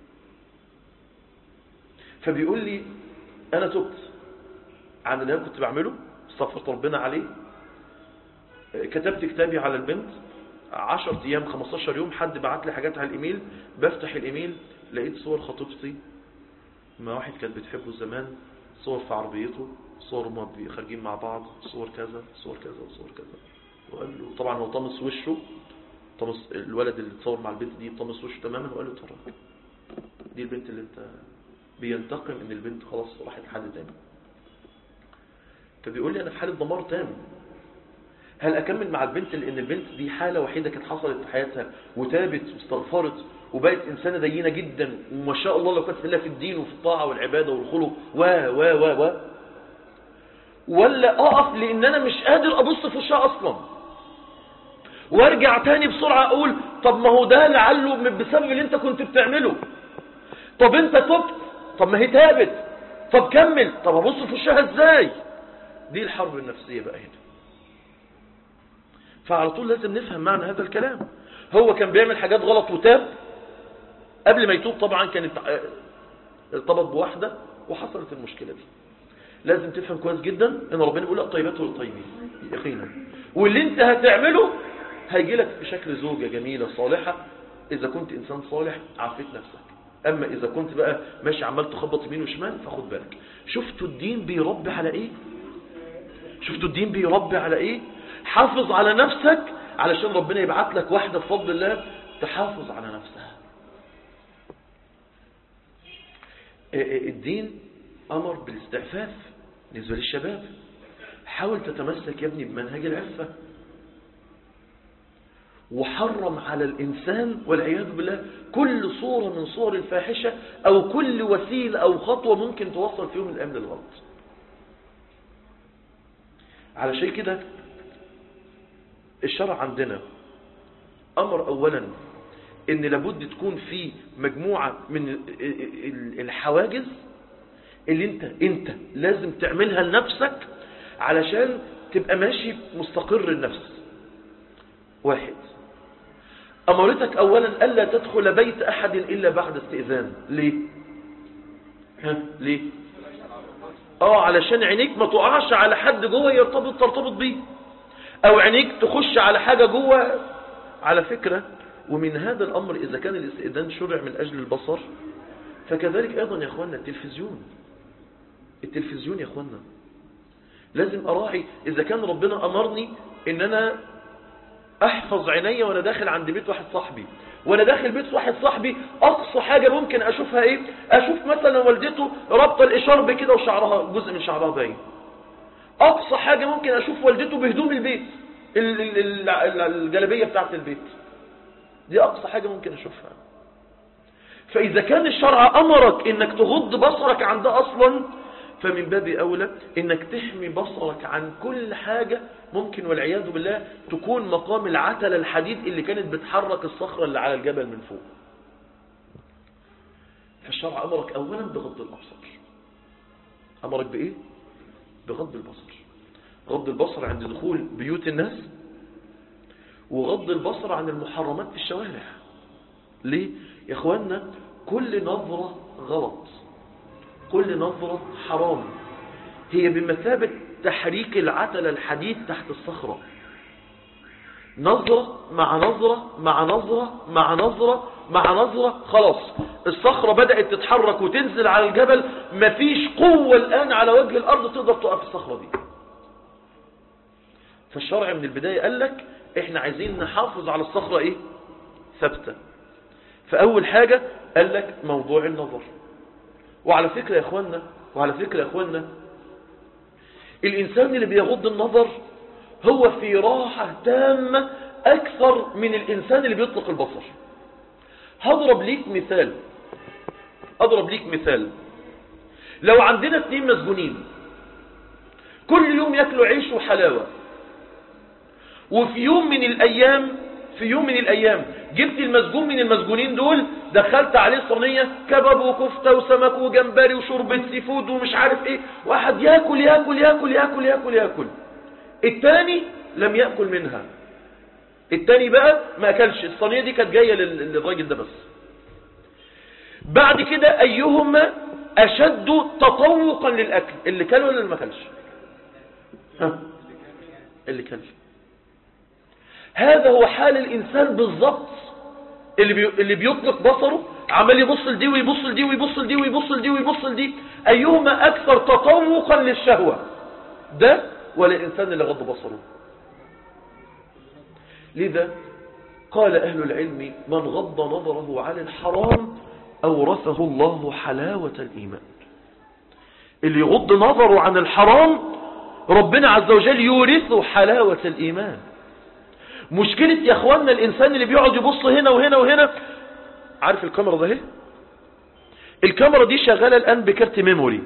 فبيقول لي انا تبت عن اللي انا كنت بعمله استغفرت ربنا عليه كتبت كتابي على البنت 10 ايام 15 يوم حد بعت لي حاجات على الايميل بفتح الايميل لقيت صور خطيبتي مع واحد كانت بتحبه زمان صور في عربيته صور ما خارجين مع بعض صور كذا صور كذا وصور كذا وقال له طبعا هو طمس وشه طمس الولد اللي اتصور مع البنت دي طمس وشه تماما وقال له ترى دي البنت اللي انت بينتقم ان البنت خلاص راحت لحد تاني فبيقول لي انا في حاله دمار تام هل اكمل مع البنت لان البنت دي حاله وحيده كانت حصلت في حياتها وتابت واستغفرت وبقت انسانه دينه جدا وما شاء الله لو كانت في الله في الدين وفي الطاعه والعباده والخلق و و و و ولا اقف لان انا مش قادر ابص في وشها اصلا وارجع تاني بسرعه اقول طب ما هو ده لعله بسبب اللي انت كنت بتعمله طب انت تبت طب ما هي تابت طب كمل طب ابص في وشها ازاي دي الحرب النفسيه بقى هنا فعلى طول لازم نفهم معنى هذا الكلام هو كان بيعمل حاجات غلط وتاب قبل ما يتوب طبعا كان ارتبط بواحدة وحصلت المشكلة دي لازم تفهم كويس جدا ان ربنا بيقول الطيبات للطيبين يقينا واللي انت هتعمله هيجي لك في شكل زوجة جميلة صالحة اذا كنت انسان صالح عافيت نفسك أما إذا كنت بقى ماشي عمال تخبط يمين وشمال فخد بالك شفتوا الدين بيربي على إيه شفتوا الدين بيربي على إيه حافظ على نفسك علشان ربنا يبعت لك واحدة بفضل الله تحافظ على نفسها الدين أمر بالاستعفاف بالنسبة للشباب حاول تتمسك يا ابني بمنهج العفة وحرم على الإنسان والعياذ بالله كل صورة من صور الفاحشة أو كل وسيلة أو خطوة ممكن توصل فيهم الأمن للغلط على شيء كده الشرع عندنا أمر أولا إن لابد تكون في مجموعة من الحواجز اللي انت انت لازم تعملها لنفسك علشان تبقى ماشي مستقر النفس واحد أمرتك أولا ألا تدخل بيت أحد إلا بعد استئذان ليه ها ليه اه علشان عينيك ما تقعش على حد جوه يرتبط ترتبط بيه او عينيك تخش على حاجة جوه على فكرة ومن هذا الأمر إذا كان الاستئذان شرع من أجل البصر فكذلك أيضا يا أخوانا التلفزيون التلفزيون يا أخوانا لازم أراعي إذا كان ربنا أمرني إن أنا أحفظ عيني وأنا داخل عند بيت واحد صاحبي وأنا داخل بيت واحد صاحبي أقصى حاجة ممكن أشوفها إيه أشوف مثلا والدته ربط الإشارب كده وشعرها جزء من شعرها باين أقصى حاجة ممكن أشوف والدته بهدوم البيت الجلبية بتاعت البيت دي أقصى حاجة ممكن أشوفها فإذا كان الشرع أمرك إنك تغض بصرك عن ده أصلا فمن باب أولى إنك تحمي بصرك عن كل حاجة ممكن والعياذ بالله تكون مقام العتلة الحديد اللي كانت بتحرك الصخرة اللي على الجبل من فوق فالشرع أمرك أولا بغض الأبصر أمرك بإيه؟ بغض البصر غض البصر عند دخول بيوت الناس وغض البصر عن المحرمات في الشوارع ليه؟ يا اخوانا كل نظرة غلط كل نظرة حرام هي بمثابة تحريك العتل الحديد تحت الصخرة نظرة مع نظرة مع نظرة مع نظرة مع نظرة خلاص الصخرة بدأت تتحرك وتنزل على الجبل مفيش قوة الآن على وجه الأرض تقدر تقف الصخرة دي فالشرع من البداية قال لك احنا عايزين نحافظ على الصخرة ايه ثابتة فأول حاجة قال لك موضوع النظر وعلى فكرة يا اخوانا وعلى فكرة يا اخوانا الإنسان اللي بيغض النظر هو في راحة تامة أكثر من الإنسان اللي بيطلق البصر هضرب ليك مثال أضرب ليك مثال لو عندنا اتنين مسجونين كل يوم ياكلوا عيش وحلاوة وفي يوم من الأيام في يوم من الأيام جبت المسجون من المسجونين دول دخلت عليه صينية كباب وكفتة وسمك وجمبري وشوربة سي فود ومش عارف ايه واحد ياكل ياكل ياكل ياكل ياكل ياكل التاني لم يأكل منها التاني بقى ما أكلش الصينية دي كانت جاية للراجل ده بس بعد كده أيهما أشد تطوقا للأكل اللي كل ولا اللي ما كلش ها اللي كلش هذا هو حال الإنسان بالضبط اللي, بي... اللي بيطلق بصره عمال يبص لدي ويبص لدي ويبص لدي ويبص لدي ويبص لدي أيهما أكثر تطوقا للشهوة ده ولا الإنسان اللي غض بصره لذا قال أهل العلم من غض نظره عن الحرام أورثه الله حلاوة الإيمان اللي يغض نظره عن الحرام ربنا عز وجل يورثه حلاوة الإيمان مشكلة يا اخوانا الانسان اللي بيقعد يبص هنا وهنا وهنا عارف الكاميرا ده اهي الكاميرا دي شغالة الان بكارت ميموري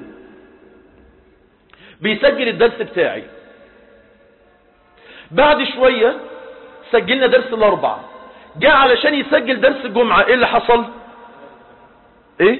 بيسجل الدرس بتاعي بعد شوية سجلنا درس الاربع جاء علشان يسجل درس الجمعة ايه اللي حصل ايه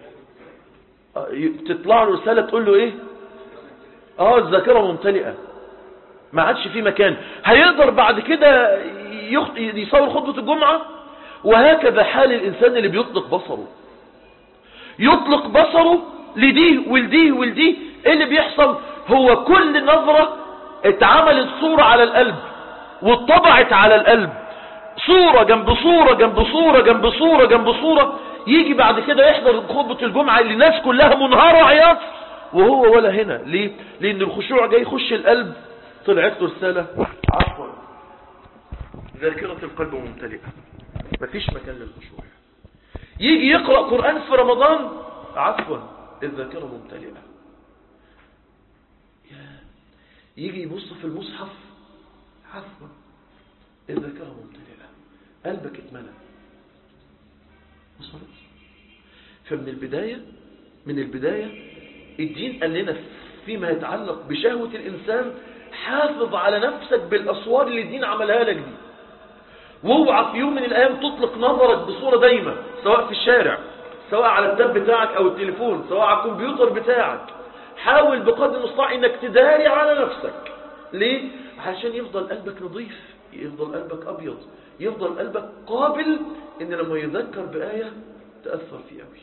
تطلع له رسالة تقول له ايه اه الذاكرة ممتلئة ما عادش في مكان هيقدر بعد كده يصور خطبة الجمعة وهكذا حال الإنسان اللي بيطلق بصره يطلق بصره لدي ولدي ولدي ايه اللي بيحصل هو كل نظرة اتعملت صورة على القلب واتطبعت على القلب صورة جنب صورة جنب صورة جنب صورة جنب صورة يجي بعد كده يحضر خطبة الجمعة اللي الناس كلها منهارة عياط وهو ولا هنا ليه لان الخشوع جاي يخش القلب طلعت له رسالة عفوا ذاكرة القلب ممتلئة مفيش مكان للخشوع يجي يقرأ قرآن في رمضان عفوا الذاكرة ممتلئة يجي يبص في المصحف عفوا الذاكرة ممتلئة قلبك اتملى وصلت فمن البداية من البداية الدين قال لنا فيما يتعلق بشهوة الإنسان حافظ على نفسك بالأسوار اللي الدين عملها لك دي واوعى في يوم من الأيام تطلق نظرك بصورة دايمة سواء في الشارع سواء على التاب بتاعك أو التليفون سواء على الكمبيوتر بتاعك حاول بقدر المستطاع انك تداري على نفسك ليه؟ عشان يفضل قلبك نظيف يفضل قلبك أبيض يفضل قلبك قابل ان لما يذكر بآية تأثر فيه قوي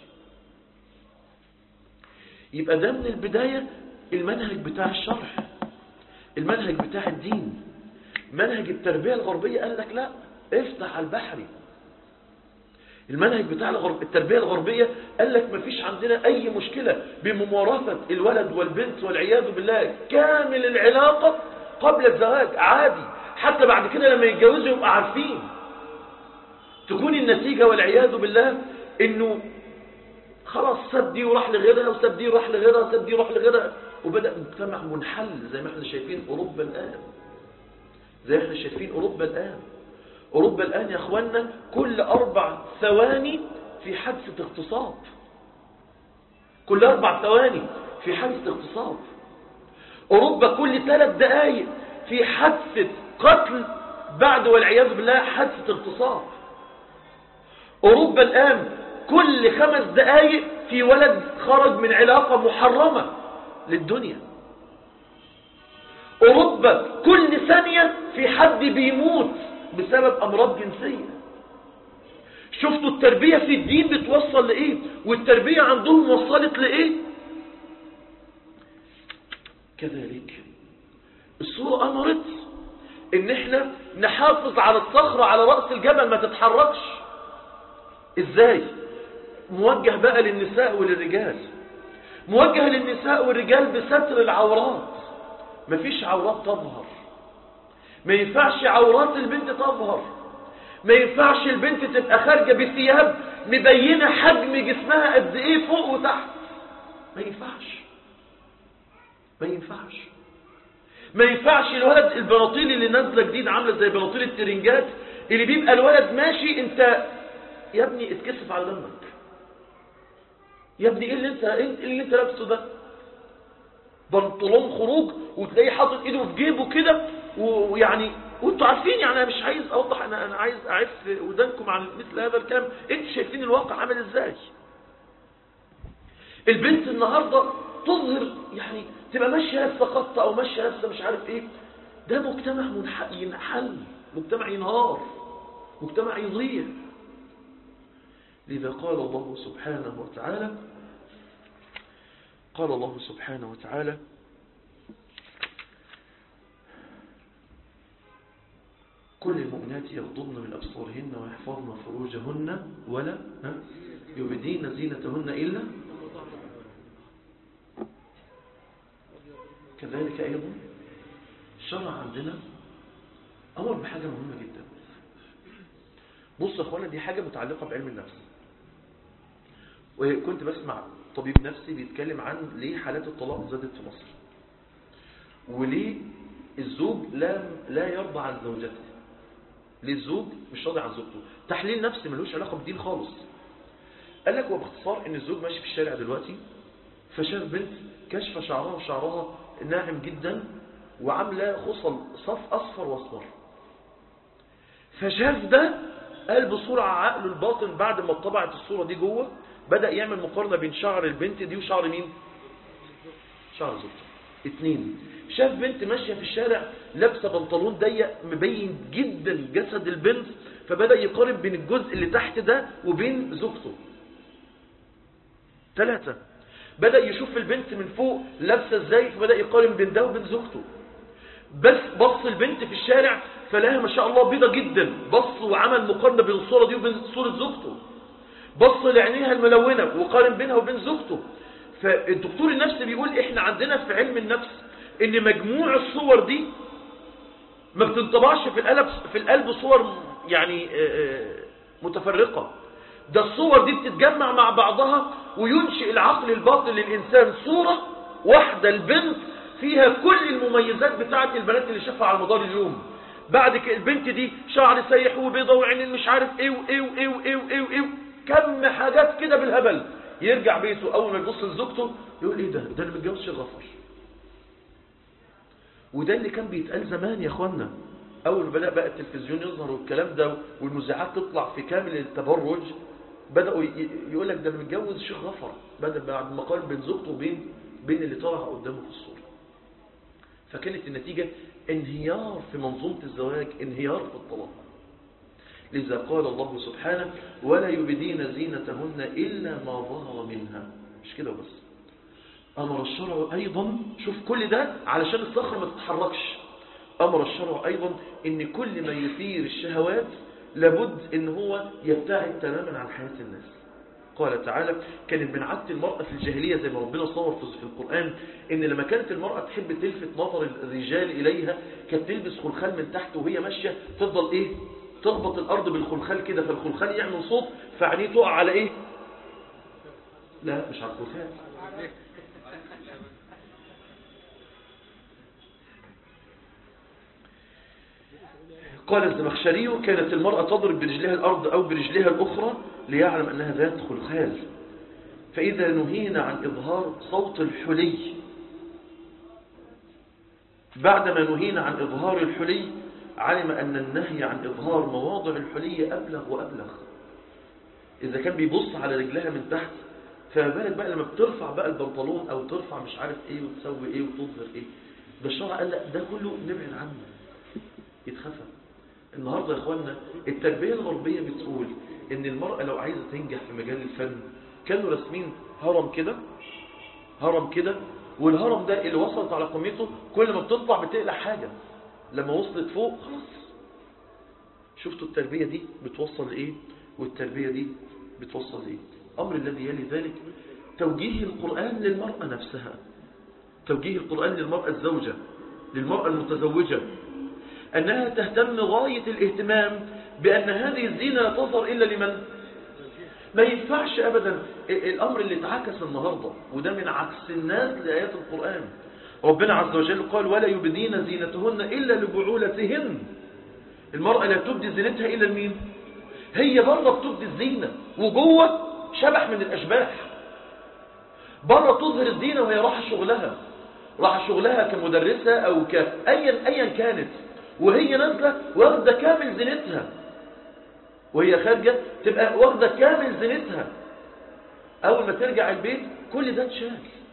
يبقى ده من البداية المنهج بتاع الشرح المنهج بتاع الدين منهج التربية الغربية قال لك لا افتح على البحري المنهج بتاع الغرب التربية الغربية قال لك مفيش عندنا أي مشكلة بممارسة الولد والبنت والعياذ بالله كامل العلاقة قبل الزواج عادي حتى بعد كده لما يتجوزوا يبقى عارفين تكون النتيجة والعياذ بالله انه خلاص ساب دي وراح لغيرها وساب دي وراح لغيرها وساب دي وراح لغيرها وبدأ مجتمع منحل زي ما احنا شايفين أوروبا الآن زي ما احنا شايفين أوروبا الآن أوروبا الآن يا أخوانا كل أربع ثواني في حادثة اغتصاب كل أربع ثواني في حادثة اغتصاب أوروبا كل ثلاث دقائق في حادثة قتل بعد والعياذ بالله حادثة اغتصاب أوروبا الآن كل خمس دقائق في ولد خرج من علاقة محرمة للدنيا أوروبا كل ثانية في حد بيموت بسبب أمراض جنسية شفتوا التربية في الدين بتوصل لإيه والتربية عندهم وصلت لإيه كذلك الصورة أمرت إن إحنا نحافظ على الصخرة على رأس الجبل ما تتحركش إزاي موجه بقى للنساء وللرجال موجه للنساء والرجال بستر العورات مفيش عورات تظهر ما ينفعش عورات البنت تظهر ما ينفعش البنت تبقى خارجة بثياب مبينة حجم جسمها قد ايه فوق وتحت ما ينفعش ما ينفعش ما ينفعش الولد البناطيل اللي نازله جديد عامله زي بناطيل الترنجات اللي بيبقى الولد ماشي انت يا ابني اتكسف على دمك يا ابني ايه اللي انت ايه اللي انت لابسه ده بنطلون خروج وتلاقيه حاطط ايده في جيبه كده ويعني وانتوا عارفين يعني انا مش عايز اوضح انا انا عايز اعف ودانكم عن مثل هذا الكلام انتوا شايفين الواقع عامل ازاي البنت النهارده تظهر يعني تبقى ماشيه لابسه قطه او ماشيه لابسه مش عارف ايه ده مجتمع منح- ينحل مجتمع ينهار مجتمع يضيع لذا قال الله سبحانه وتعالى قال الله سبحانه وتعالى كل المؤمنات يغضضن من أبصارهن ويحفظن فروجهن ولا ها؟ يبدين زينتهن إلا كذلك أيضا الشرع عندنا أمر بحاجة مهمة جدا بص يا أخوانا دي حاجة متعلقة بعلم النفس وكنت بسمع طبيب نفسي بيتكلم عن ليه حالات الطلاق زادت في مصر وليه الزوج لا لا يرضى عن زوجته ليه الزوج مش راضي عن زوجته تحليل نفسي ملوش علاقة بالدين خالص قال لك وباختصار ان الزوج ماشي في الشارع دلوقتي فشاف بنت كشف شعرها وشعرها ناعم جدا وعامله خصل صف اصفر واصفر فشاف ده قال بسرعة عقله الباطن بعد ما طبعت الصورة دي جوه بدأ يعمل مقارنة بين شعر البنت دي وشعر مين شعر زوجته اتنين شاف بنت ماشية في الشارع لابسة بنطلون ضيق مبين جدا جسد البنت فبدأ يقارن بين الجزء اللي تحت ده وبين زوجته ثلاثة بدأ يشوف البنت من فوق لابسة ازاي فبدأ يقارن بين ده وبين زوجته بس بص البنت في الشارع فلاها ما شاء الله بيضة جدا بص وعمل مقارنة بين الصورة دي وبين صورة زوجته بص لعينيها الملونة وقارن بينها وبين زوجته فالدكتور النفسي بيقول احنا عندنا في علم النفس ان مجموع الصور دي ما بتنطبعش في القلب في القلب صور يعني آه، آه، متفرقة ده الصور دي بتتجمع مع بعضها وينشئ العقل الباطن للإنسان صورة واحدة البنت فيها كل المميزات بتاعت البنات اللي شافها على مدار اليوم بعد كده البنت دي شعر سايح وبيضة وعينين مش عارف ايه وايه وايه وايه وايه وايه كم حاجات كده بالهبل يرجع بيته اول ما يبص لزوجته يقول ايه ده ده انا متجوز شيخ غفر وده اللي كان بيتقال زمان يا اخوانا اول ما بدا بقى التلفزيون يظهر والكلام ده والمذيعات تطلع في كامل التبرج بداوا يقول لك ده انا متجوز شيخ غفر بدا بعد ما قال بين زوجته وبين بين اللي طالع قدامه في الصوره فكانت النتيجه انهيار في منظومه الزواج انهيار في الطلاق لذا قال الله سبحانه ولا يبدين زينتهن الا ما ظهر منها مش كده بس أمر الشرع أيضا شوف كل ده علشان الصخرة ما تتحركش أمر الشرع أيضا إن كل ما يثير الشهوات لابد إن هو يبتعد تماما عن حياة الناس قال تعالى كانت من عادة المرأة في الجاهلية زي ما ربنا صور في القرآن إن لما كانت المرأة تحب تلفت نظر الرجال إليها كانت تلبس خلخال من تحت وهي ماشية تفضل إيه تخبط الأرض بالخلخال كده فالخلخال يعمل صوت فعينيه تقع على إيه لا مش على الخلخال قال الزمخشري كانت المرأة تضرب برجلها الأرض أو برجلها الأخرى ليعلم أنها ذات خلخال فإذا نهينا عن إظهار صوت الحلي بعدما نهينا عن إظهار الحلي علم أن النهي عن إظهار مواضع الحلي أبلغ وأبلغ إذا كان بيبص على رجلها من تحت فما بالك بقى لما بترفع بقى البنطلون أو ترفع مش عارف إيه وتسوي إيه وتظهر إيه ده الشرع قال لا ده كله نبعد عنه يتخفى النهاردة يا اخوانا التربية الغربية بتقول ان المرأة لو عايزة تنجح في مجال الفن كانوا راسمين هرم كده هرم كده والهرم ده اللي وصلت على قمته كل ما بتطلع بتقلع حاجة لما وصلت فوق خلاص شفتوا التربية دي بتوصل لإيه والتربية دي بتوصل لإيه أمر الذي يلي ذلك توجيه القرآن للمرأة نفسها توجيه القرآن للمرأة الزوجة للمرأة المتزوجة أنها تهتم غاية الاهتمام بأن هذه الزينة لا تظهر إلا لمن ما ينفعش أبدا الأمر اللي اتعكس النهاردة وده من عكس الناس لآيات القرآن ربنا عز وجل قال ولا يبدين زينتهن إلا لبعولتهن المرأة لا تبدي زينتها إلا لمين هي بره بتبدي الزينة وجوه شبح من الأشباح بره تظهر الزينة وهي راحة شغلها راحة شغلها كمدرسة أو كأيا أيا كانت وهي نازلة واخدة كامل زينتها وهي خارجة تبقى واخدة كامل زينتها أول ما ترجع البيت كل ده اتشال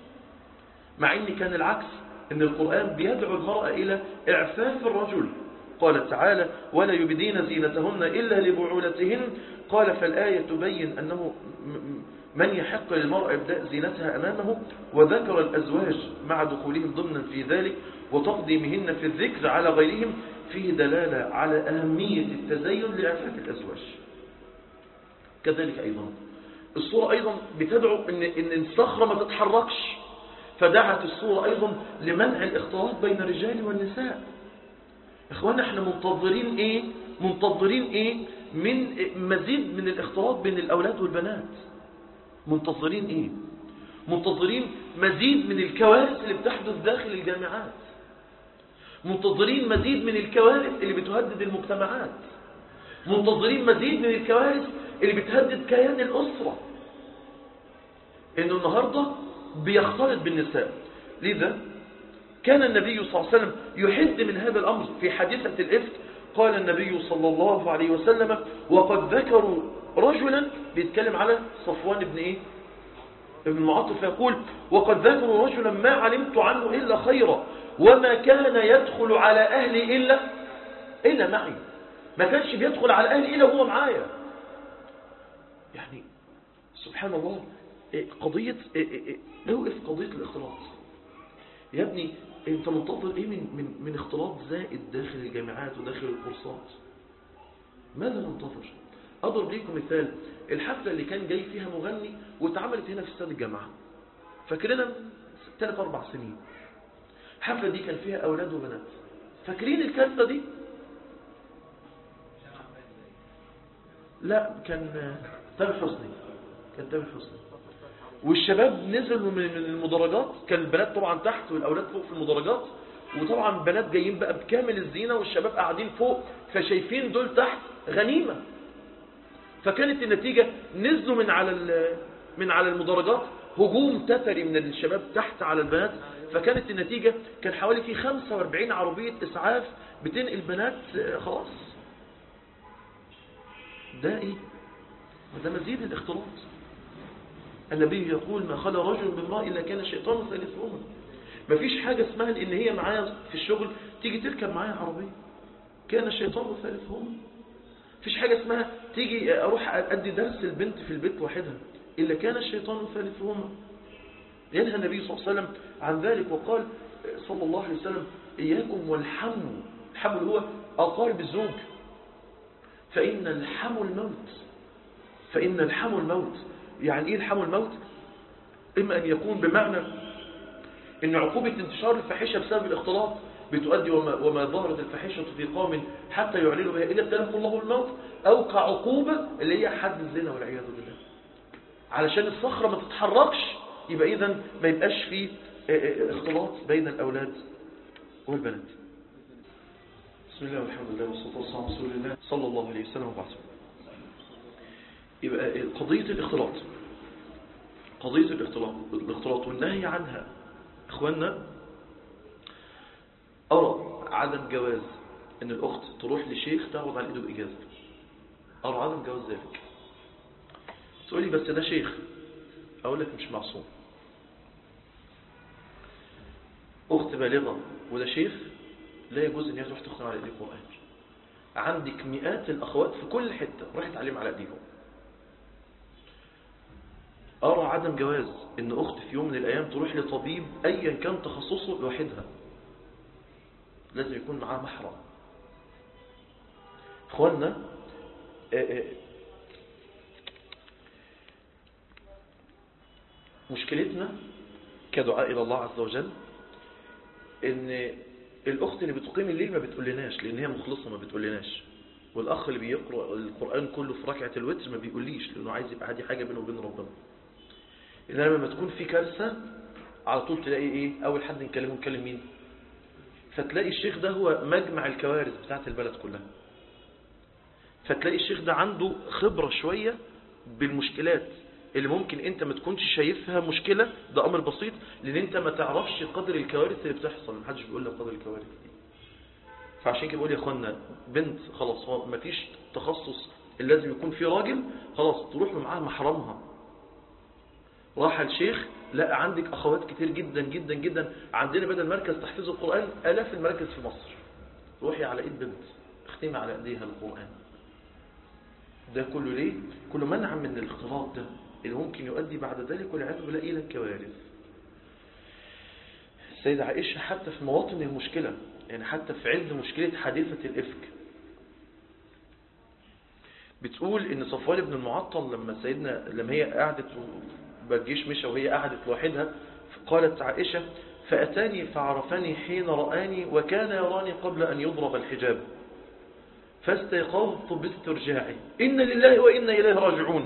مع ان كان العكس ان القرآن بيدعو المرأة إلى إعفاف الرجل قال تعالى ولا يبدين زينتهن إلا لبعولتهن قال فالآية تبين أنه من يحق للمرأة إبداء زينتها أمامه وذكر الأزواج مع دخولهم ضمنا في ذلك وتقديمهن في الذكر على غيرهم فيه دلالة على أهمية التزين لعفاف الأزواج كذلك أيضا الصورة أيضا بتدعو إن, إن الصخرة ما تتحركش فدعت الصورة أيضا لمنع الاختلاط بين الرجال والنساء إخوانا احنا منتظرين إيه منتظرين إيه من مزيد من الاختلاط بين الأولاد والبنات منتظرين إيه منتظرين مزيد من الكوارث اللي بتحدث داخل الجامعات منتظرين مزيد من الكوارث اللي بتهدد المجتمعات منتظرين مزيد من الكوارث اللي بتهدد كيان الأسرة إنه النهاردة بيختلط بالنساء لذا كان النبي صلى الله عليه وسلم يحد من هذا الأمر في حادثة الإفك قال النبي صلى الله عليه وسلم وقد ذكروا رجلا بيتكلم على صفوان بن إيه ابن معاطف يقول وقد ذكروا رجلا ما علمت عنه إلا خيرا وما كان يدخل على أهلي إلا إلا معي ما كانش بيدخل على أهلي إلا هو معايا يعني سبحان الله قضية اوقف قضية الاختلاط يا ابني انت منتظر ايه من, من, من اختلاط زائد داخل الجامعات وداخل الكورسات ماذا ننتظر أضرب ليكم مثال الحفلة اللي كان جاي فيها مغني واتعملت هنا في استاد الجامعة فاكرينها من ثلاث أربع سنين الحفلة دي كان فيها أولاد وبنات فاكرين الكارثة دي لا كان تامر حسني كان تامر حسني والشباب نزلوا من من المدرجات كان البنات طبعا تحت والأولاد فوق في المدرجات وطبعا بنات جايين بقى بكامل الزينة والشباب قاعدين فوق فشايفين دول تحت غنيمة فكانت النتيجة نزلوا من على ال- من على المدرجات هجوم تتري من الشباب تحت على البنات فكانت النتيجة كان حوالي في 45 عربية إسعاف بتنقل بنات آه، خلاص ده إيه؟ ده مزيد الاختلاط النبي يقول ما خلى رجل بامرأة إلا كان الشيطان ثالثهما مفيش حاجة اسمها إن هي معايا في الشغل تيجي تركب معايا عربية كان الشيطان ثالثهما مفيش حاجة اسمها تيجي أروح أدي درس البنت في البيت وحدها إلا كان الشيطان ثالثهما ينهى النبي صلى الله عليه وسلم عن ذلك وقال صلى الله عليه وسلم إياكم والحم الحم هو أقارب الزوج فإن الحم الموت فإن الحم الموت يعني إيه الحم الموت إما أن يكون بمعنى إن عقوبة انتشار الفاحشة بسبب الاختلاط بتؤدي وما, وما ظهرت الفاحشة في قوم حتى يعلنوا بها إلا ابتلاهم الله الموت أو كعقوبة اللي هي حد الزنا والعياذ بالله علشان الصخرة ما تتحركش يبقى إذا ما يبقاش في اه، اه، اختلاط بين الأولاد والبنات بسم الله والحمد لله والصلاة والسلام على رسول الله صلى الله عليه وسلم وبعد يبقى قضية الاختلاط قضية الاختلاط الاختلاط والنهي عنها اخواننا أرى عدم جواز ان الأخت تروح لشيخ تاخد على ايده بإجازة أرى عدم جواز ذلك تقولي بس ده شيخ أقول لك مش معصوم أخت بالغة وده شيخ لا يجوز ان هي تروح تختم على ايديه قرآن عندك مئات الأخوات في كل حتة راح تعلم على ايديهم أرى عدم جواز إن أخت في يوم من الأيام تروح لطبيب أيا كان تخصصه لوحدها لازم يكون معاه محرم إخواننا آه، آه، مشكلتنا كدعاء إلى الله عز وجل إن الأخت اللي بتقيم الليل ما بتقولناش لأن هي مخلصة ما بتقولناش والأخ اللي بيقرأ القرآن كله في ركعة الوتر ما بيقوليش لأنه عايز يبقى هذه حاجة بينه وبين ربنا إنما لما تكون في كارثة على طول تلاقي إيه أول حد نكلمه نكلم مين فتلاقي الشيخ ده هو مجمع الكوارث بتاعت البلد كلها فتلاقي الشيخ ده عنده خبرة شوية بالمشكلات اللي ممكن انت ما تكونش شايفها مشكلة ده امر بسيط لان انت ما تعرفش قدر الكوارث اللي بتحصل محدش بيقول لك قدر الكوارث دي فعشان كده بقول يا اخوانا بنت خلاص هو ما فيش تخصص اللي لازم يكون فيه راجل خلاص تروح له معاها محرمها راح الشيخ لقى عندك اخوات كتير جدا جدا جدا عندنا بدل مركز تحفيظ القرآن الاف المراكز في مصر روحي على ايد بنت اختمي على ايديها القرآن ده كله ليه كله منع من الاختلاط ده اللي ممكن يؤدي بعد ذلك والعياذ بالله الى الكوارث السيدة عائشة حتى في مواطن المشكلة يعني حتى في عز مشكلة حادثة الإفك بتقول ان صفوان بن المعطل لما سيدنا لما هي قعدت وبالجيش مشى وهي قعدت لوحدها قالت عائشة فأتاني فعرفني حين رآني وكان يراني قبل أن يضرب الحجاب فاستيقظت باسترجاعي إن لله وإنا إليه راجعون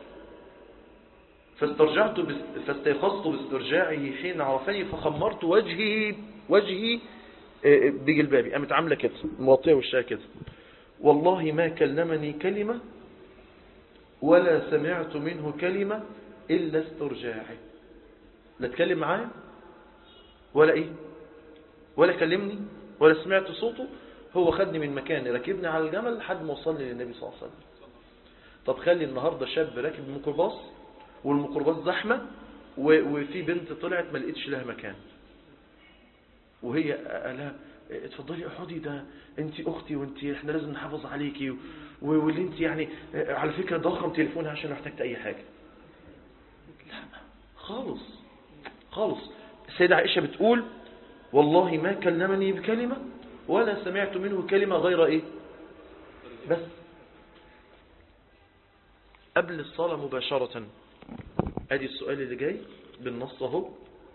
فاسترجعت بس فاستيقظت باسترجاعه حين عرفني فخمرت وجهي وجهي آه، بجلبابي قامت عامله كده مغطيه وشها كده والله ما كلمني كلمة ولا سمعت منه كلمة إلا استرجاعي لا اتكلم معايا ولا إيه ولا كلمني ولا سمعت صوته هو خدني من مكاني ركبني على الجمل لحد ما وصلني للنبي صلى الله عليه وسلم طب خلي النهاردة شاب راكب الميكروباص والميكروباص زحمة و- وفي بنت طلعت ما لقيتش لها مكان وهي قالها اتفضلي اقعدي ده انت اختي وانت احنا لازم نحافظ عليكي و- واللي انت يعني على فكرة ضخم تليفونها عشان لو احتجت اي حاجة لا خالص خالص السيدة عائشة بتقول والله ما كلمني بكلمة ولا سمعت منه كلمة غير ايه بس قبل الصلاة مباشرة ادي السؤال اللي جاي بالنص اهو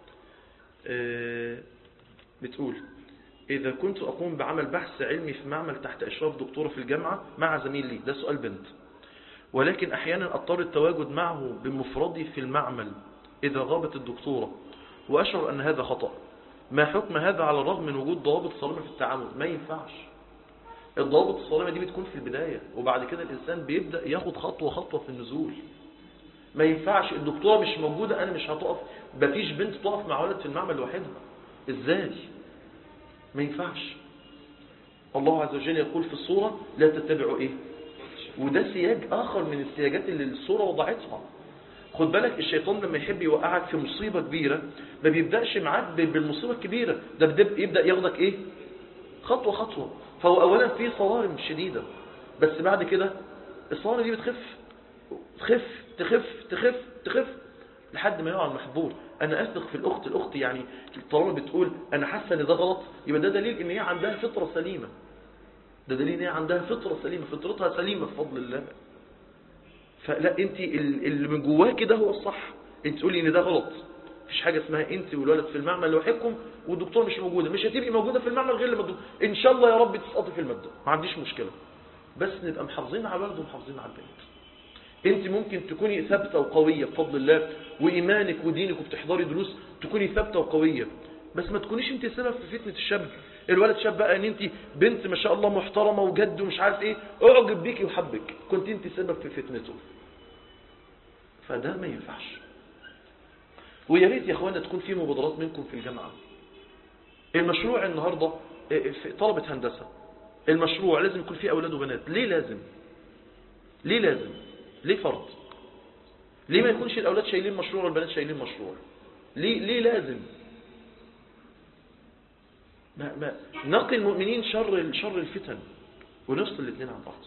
آه، بتقول إذا كنت أقوم بعمل بحث علمي في معمل تحت إشراف دكتورة في الجامعة مع زميل لي ده سؤال بنت ولكن أحيانا أضطر التواجد معه بمفردي في المعمل إذا غابت الدكتورة وأشعر أن هذا خطأ ما حكم هذا على الرغم من وجود ضوابط صارمة في التعامل ما ينفعش الضوابط الصارمة دي بتكون في البداية وبعد كده الإنسان بيبدأ ياخد خطوة خطوة في النزول ما ينفعش الدكتورة مش موجودة أنا مش هتقف مفيش بنت تقف مع ولد في المعمل لوحدها إزاي ما ينفعش الله عز وجل يقول في الصورة لا تتبعوا إيه وده سياج آخر من السياجات اللي الصورة وضعتها خد بالك الشيطان لما يحب يوقعك في مصيبة كبيرة ما بيبدأش معاك ب- بالمصيبة الكبيرة ده بدأ- يبدأ ياخدك إيه خطوة خطوة فهو أولا في صوارم شديدة بس بعد كده الصوارم دي بتخف تخف تخف تخف تخف لحد ما يقع المحظور انا اثق في الاخت الاخت يعني طالما بتقول انا حاسه ان ده غلط يبقى ده دليل ان هي عندها فطره سليمه ده دليل ان هي عندها فطره سليمه فطرتها سليمه بفضل الله فلا انت ال- اللي من جواه كده هو الصح انت تقولي ان ده غلط مفيش حاجه اسمها انت والولد في المعمل لوحدكم والدكتور مش موجوده مش هتبقي موجوده في المعمل غير لما الدكتور ان شاء الله يا رب تسقطي في الماده ما عنديش مشكله بس نبقى محافظين على الولد ومحافظين على البنت انت ممكن تكوني ثابته وقويه بفضل الله وايمانك ودينك وبتحضري دروس تكوني ثابته وقويه بس ما تكونيش انت سبب في فتنه الشاب الولد شاب بقى ان انت بنت ما شاء الله محترمه وجد ومش عارف ايه اعجب بيكي وحبك كنت انت سبب في فتنته فده ما ينفعش ويا ريت يا اخوانا تكون في مبادرات منكم في الجامعه المشروع النهارده اه، في طلبه هندسه المشروع لازم يكون فيه اولاد وبنات ليه لازم ليه لازم ليه فرض ليه ما يكونش الاولاد شايلين مشروع والبنات شايلين مشروع ليه ليه لازم ما ما نقي المؤمنين شر شر الفتن ونفصل الاثنين عن بعض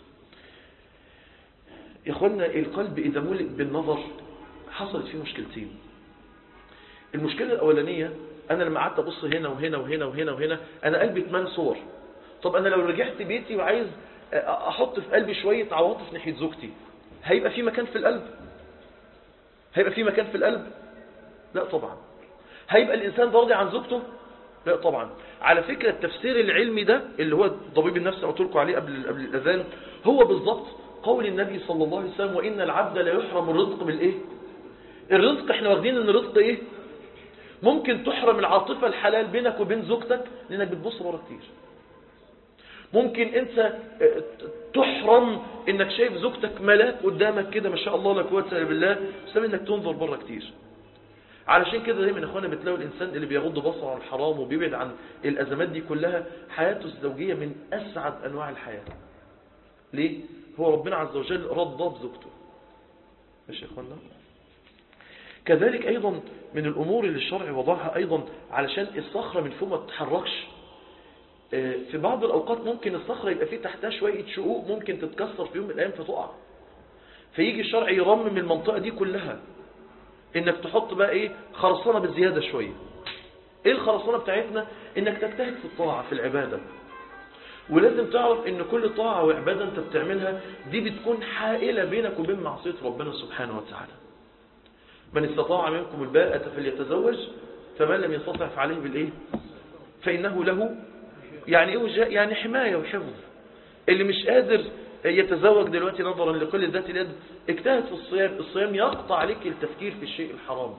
يا اخوانا القلب اذا ملئ بالنظر حصلت فيه مشكلتين المشكله الاولانيه انا لما قعدت ابص هنا وهنا وهنا وهنا وهنا انا قلبي اتملى صور طب انا لو رجعت بيتي وعايز احط في قلبي شويه عواطف ناحيه زوجتي هيبقى في مكان في القلب هيبقى في مكان في القلب لا طبعا هيبقى الإنسان راضي عن زوجته لا طبعا على فكرة التفسير العلمي ده اللي هو ضبيب النفس اللي قلت لكم عليه قبل قبل الأذان هو بالضبط قول النبي صلى الله عليه وسلم وإن العبد لا يحرم الرزق بالإيه الرزق احنا واخدين ان الرزق ايه ممكن تحرم العاطفة الحلال بينك وبين زوجتك لانك بتبص ورا كتير ممكن انت تحرم انك شايف زوجتك ملاك قدامك كده ما شاء الله لا قوه الا بالله بسبب انك تنظر بره كتير علشان كده دايما يا اخوانا بتلاقوا الانسان اللي بيغض بصره عن الحرام وبيبعد عن الازمات دي كلها حياته الزوجيه من اسعد انواع الحياه ليه هو ربنا عز وجل رضى بزوجته ماشي يا اخوانا كذلك ايضا من الامور اللي الشرع وضعها ايضا علشان الصخره من فوق ما تتحركش في بعض الأوقات ممكن الصخرة يبقى فيه تحتها شوية شقوق ممكن تتكسر في يوم من الأيام فتقع فيجي الشرع يرمم المنطقة دي كلها انك تحط بقى ايه خرسانة بزيادة شوية ايه الخرسانة بتاعتنا انك تجتهد في الطاعة في العبادة ولازم تعرف ان كل طاعة وعبادة انت بتعملها دي بتكون حائلة بينك وبين معصية ربنا سبحانه وتعالى من استطاع منكم الباءة فليتزوج فمن لم يستطع فعليه بالايه فإنه له يعني ايه وجاء يعني حماية وحفظ اللي مش قادر يتزوج دلوقتي نظرا لقلة ذات اليد اجتهد في الصيام الصيام يقطع عليك التفكير في الشيء الحرام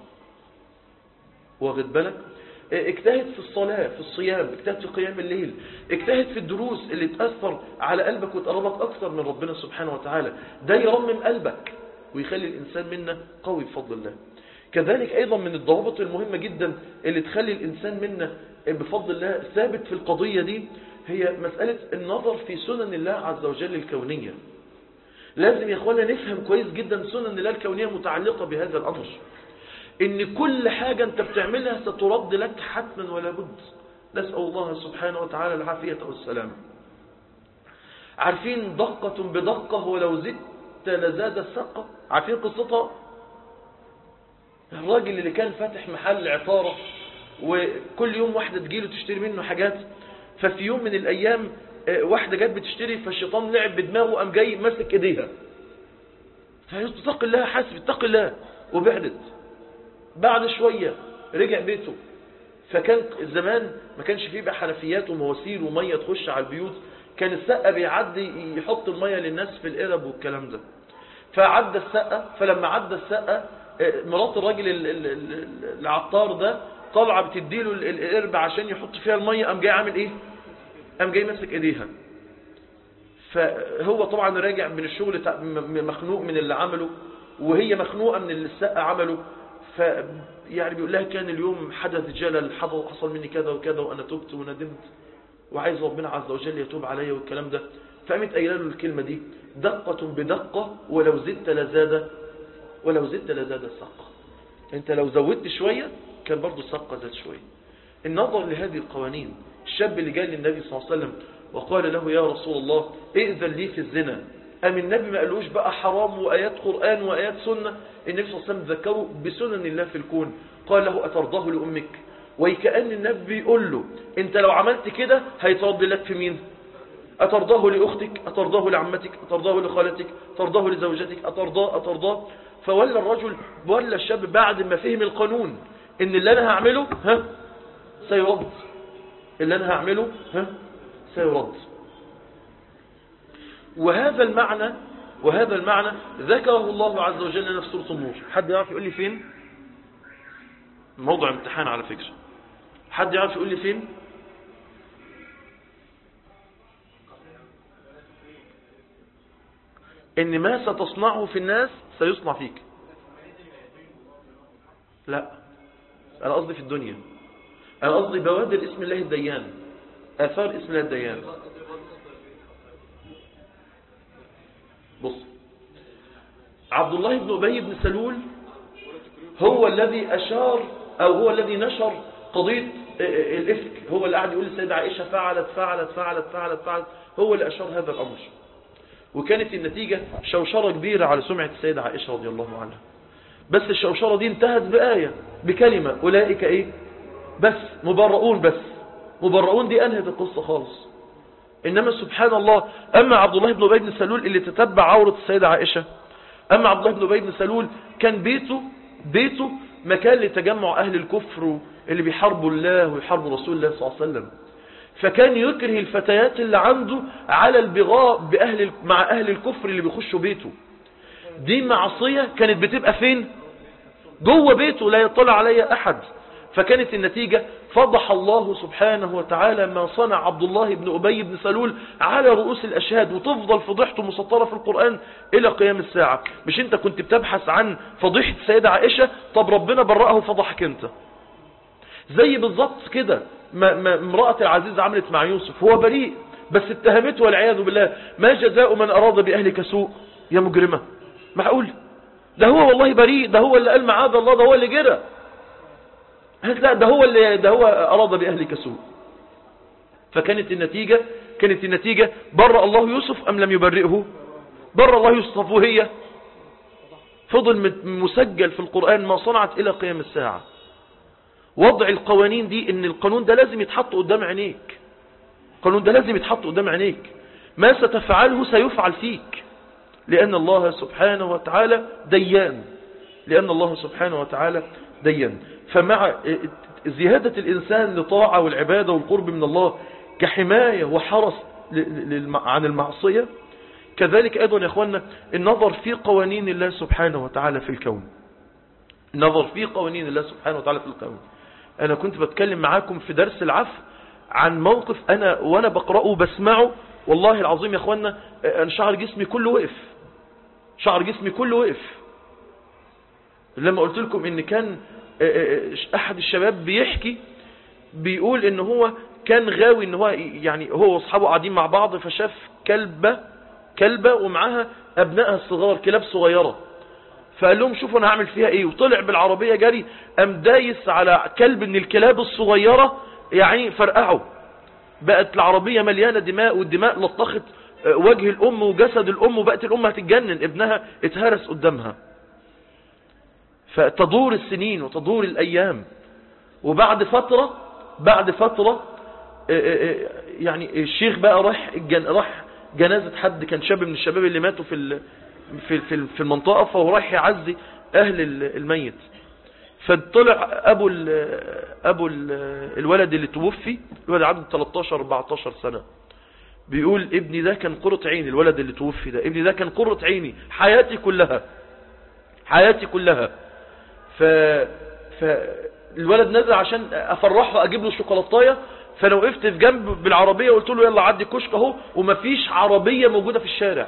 واخد بالك اجتهد في الصلاة في الصيام اجتهد في قيام الليل اجتهد في الدروس اللي تأثر على قلبك وتقربك أكثر من ربنا سبحانه وتعالى ده يرمم قلبك ويخلي الإنسان منا قوي بفضل الله كذلك أيضا من الضوابط المهمة جدا اللي تخلي الإنسان منا بفضل الله ثابت في القضية دي هي مسألة النظر في سنن الله عز وجل الكونية لازم يا اخوانا نفهم كويس جدا سنن الله الكونية متعلقة بهذا الأمر ان كل حاجة انت بتعملها سترد لك حتما ولا بد نسأل الله سبحانه وتعالى العافية والسلام عارفين دقة بدقة ولو زدت لزاد السقة عارفين قصتها الراجل اللي كان فاتح محل عطارة وكل يوم واحدة تجيله تشتري منه حاجات ففي يوم من الأيام واحدة جت بتشتري فالشيطان لعب بدماغه وقام جاي ماسك ايديها فاتق الله حاسب اتق الله وبعدت بعد شوية رجع بيته فكان زمان ما كانش فيه بقى حنفيات ومواسير ومية تخش على البيوت كان السقة بيعدي يحط المية للناس في القرب والكلام ده فعدى السقة فلما عدى السقة آه، مرات الراجل ال- ال- ال- العطار ده طالعة بتديله ال- القرب عشان يحط فيها المية قام جاي عامل ايه قام جاي ماسك ايديها فهو طبعا راجع من الشغل تع- م- م- مخنوق من اللي عمله وهي مخنوقة من اللي السقة عمله ف يعني بيقول لها كان اليوم حدث جلل حصل حصل مني كذا وكذا وانا تبت وندمت وعايز ربنا عز وجل يتوب عليا والكلام ده فقامت قايله له الكلمة دي دقة بدقة ولو زدت لزاد ولو زدت لزاد السقة انت لو زودت شوية كان برضو السقة زاد شوية النظر لهذه القوانين الشاب اللي جاء للنبي صلى الله عليه وسلم وقال له يا رسول الله ائذن لي في الزنا أم النبي ما قالوش بقى حرام وآيات قرآن وآيات سنة النبي صلى الله عليه وسلم ذكره بسنن الله في الكون قال له أترضاه لأمك وكأن النبي بيقول له انت لو عملت كده هيترد لك في مين أترضاه لأختك أترضاه لعمتك أترضاه لخالتك أترضاه لزوجتك أترضاه أترضاه فولى الرجل ولا الشاب بعد ما فهم القانون ان اللي انا هعمله ها سيرد اللي انا هعمله ها سيرد وهذا المعنى وهذا المعنى ذكره الله عز وجل لنا في سورة النور حد يعرف يقول لي فين موضوع امتحان على فكرة حد يعرف يقول لي فين ان ما ستصنعه في الناس سيصنع فيك لا انا قصدي في الدنيا انا قصدي بوادر اسم الله الديان اثار اسم الله الديان بص عبد الله بن أبي بن سلول هو الذي أشار أو هو الذي نشر قضية الإفك هو اللي قاعد يقول للسيدة عائشة فعلت فعلت فعلت فعلت فعلت هو اللي أشار هذا الأمر وكانت النتيجة شوشرة كبيرة على سمعة السيدة عائشة رضي الله عنها بس الشوشرة دي انتهت بآية بكلمة أولئك إيه بس مبرؤون بس مبرؤون دي أنهت القصة خالص إنما سبحان الله أما عبد الله بن أبي بن سلول اللي تتبع عورة السيدة عائشة أما عبد الله بن أبي بن سلول كان بيته بيته مكان لتجمع أهل الكفر اللي بيحاربوا الله ويحاربوا رسول الله صلى الله عليه وسلم فكان يكره الفتيات اللي عنده على البغاء بأهل مع أهل الكفر اللي بيخشوا بيته دي معصية كانت بتبقى فين جوه بيته لا يطلع عليها أحد فكانت النتيجة فضح الله سبحانه وتعالى ما صنع عبد الله بن أبي بن سلول على رؤوس الأشهاد وتفضل فضيحته مسطرة في القرآن إلى قيام الساعة مش أنت كنت بتبحث عن فضيحة السيدة عائشة طب ربنا برأه وفضحك أنت زي بالظبط كده ما ما امرأة العزيز عملت مع يوسف هو بريء بس اتهمته والعياذ بالله ما جزاء من أراد بأهلك سوء يا مجرمة معقول ده هو والله بريء ده هو اللي قال معاذ الله ده هو اللي جرى لا ده هو اللي ده هو أراد بأهلك سوء فكانت النتيجة كانت النتيجة بر الله يوسف أم لم يبرئه بر الله يوسف وهي فضل مسجل في القرآن ما صنعت إلى قيام الساعة وضع القوانين دي ان القانون ده لازم يتحط قدام عينيك القانون ده لازم يتحط قدام عينيك ما ستفعله سيفعل فيك لأن الله سبحانه وتعالى ديان لأن الله سبحانه وتعالى ديان فمع زيادة الإنسان لطاعة والعبادة والقرب من الله كحماية وحرس عن المعصية كذلك أيضا يا أخوانا النظر في قوانين الله سبحانه وتعالى في الكون النظر في قوانين الله سبحانه وتعالى في الكون أنا كنت بتكلم معاكم في درس العفو عن موقف أنا وأنا بقرأه بسمعه والله العظيم يا أخوانا أنا شعر جسمي كله وقف شعر جسمي كله وقف لما قلت لكم ان كان احد الشباب بيحكي بيقول ان هو كان غاوي ان هو يعني هو واصحابه قاعدين مع بعض فشاف كلبة كلبة ومعاها ابنائها الصغار كلاب صغيرة فقال لهم شوفوا انا هعمل فيها ايه وطلع بالعربية جري قام دايس على كلب من الكلاب الصغيرة يعني فرقعه بقت العربية مليانة دماء والدماء لطخت وجه الام وجسد الام وبقت الام هتتجنن ابنها اتهرس قدامها فتدور السنين وتدور الايام وبعد فترة بعد فترة يعني الشيخ بقى راح راح جنازة حد كان شاب من الشباب اللي ماتوا في في في في المنطقة فهو رايح يعزي أهل ال- الميت فطلع أبو ال أبو ال الولد اللي توفي الولد عنده 13 14 سنة بيقول ابني ده كان قرة عيني الولد اللي توفي ده ابني ده كان قرة عيني حياتي كلها حياتي كلها ف فالولد نزل عشان افرحه اجيب له شوكولاتايه فانا وقفت في جنب بالعربيه وقلت له يلا عدي كشك اهو ومفيش عربيه موجوده في الشارع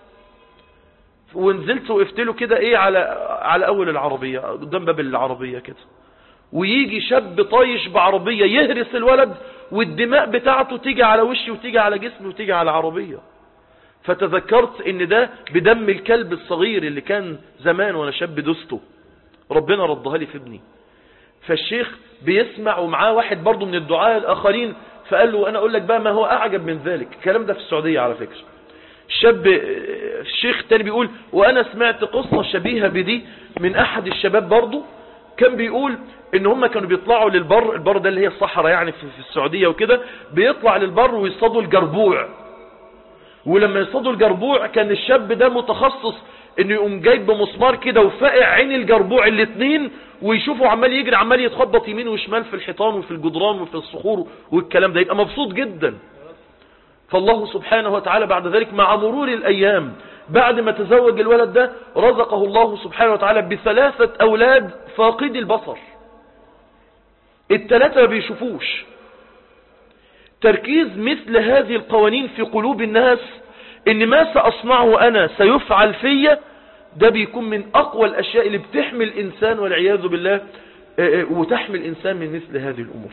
ونزلت وقفت له كده ايه على على اول العربيه قدام باب العربيه كده ويجي شاب طايش بعربيه يهرس الولد والدماء بتاعته تيجي على وشي وتيجي على جسمي وتيجي على عربيه فتذكرت ان ده بدم الكلب الصغير اللي كان زمان وانا شاب دوسته ربنا ردها لي في ابني فالشيخ بيسمع ومعاه واحد برضه من الدعاء الاخرين فقال له انا اقول لك بقى ما هو اعجب من ذلك الكلام ده في السعوديه على فكره الشاب الشيخ التاني بيقول وانا سمعت قصه شبيهه بدي من احد الشباب برضه كان بيقول ان هم كانوا بيطلعوا للبر البر ده اللي هي الصحراء يعني في في السعوديه وكده بيطلع للبر ويصطادوا الجربوع ولما يصطادوا الجربوع كان الشاب ده متخصص انه يقوم جايب بمسمار كده وفاقع عين الجربوع الاثنين ويشوفه عمال يجري عمال يتخبط يمين وشمال في الحيطان وفي الجدران وفي الصخور والكلام ده يبقى مبسوط جدا فالله سبحانه وتعالى بعد ذلك مع مرور الايام بعد ما تزوج الولد ده رزقه الله سبحانه وتعالى بثلاثة اولاد فاقدي البصر الثلاثة ما بيشوفوش تركيز مثل هذه القوانين في قلوب الناس ان ما سأصنعه انا سيفعل فيا ده بيكون من اقوى الاشياء اللي بتحمي الانسان والعياذ بالله آه، آه، وتحمي الانسان من مثل هذه الامور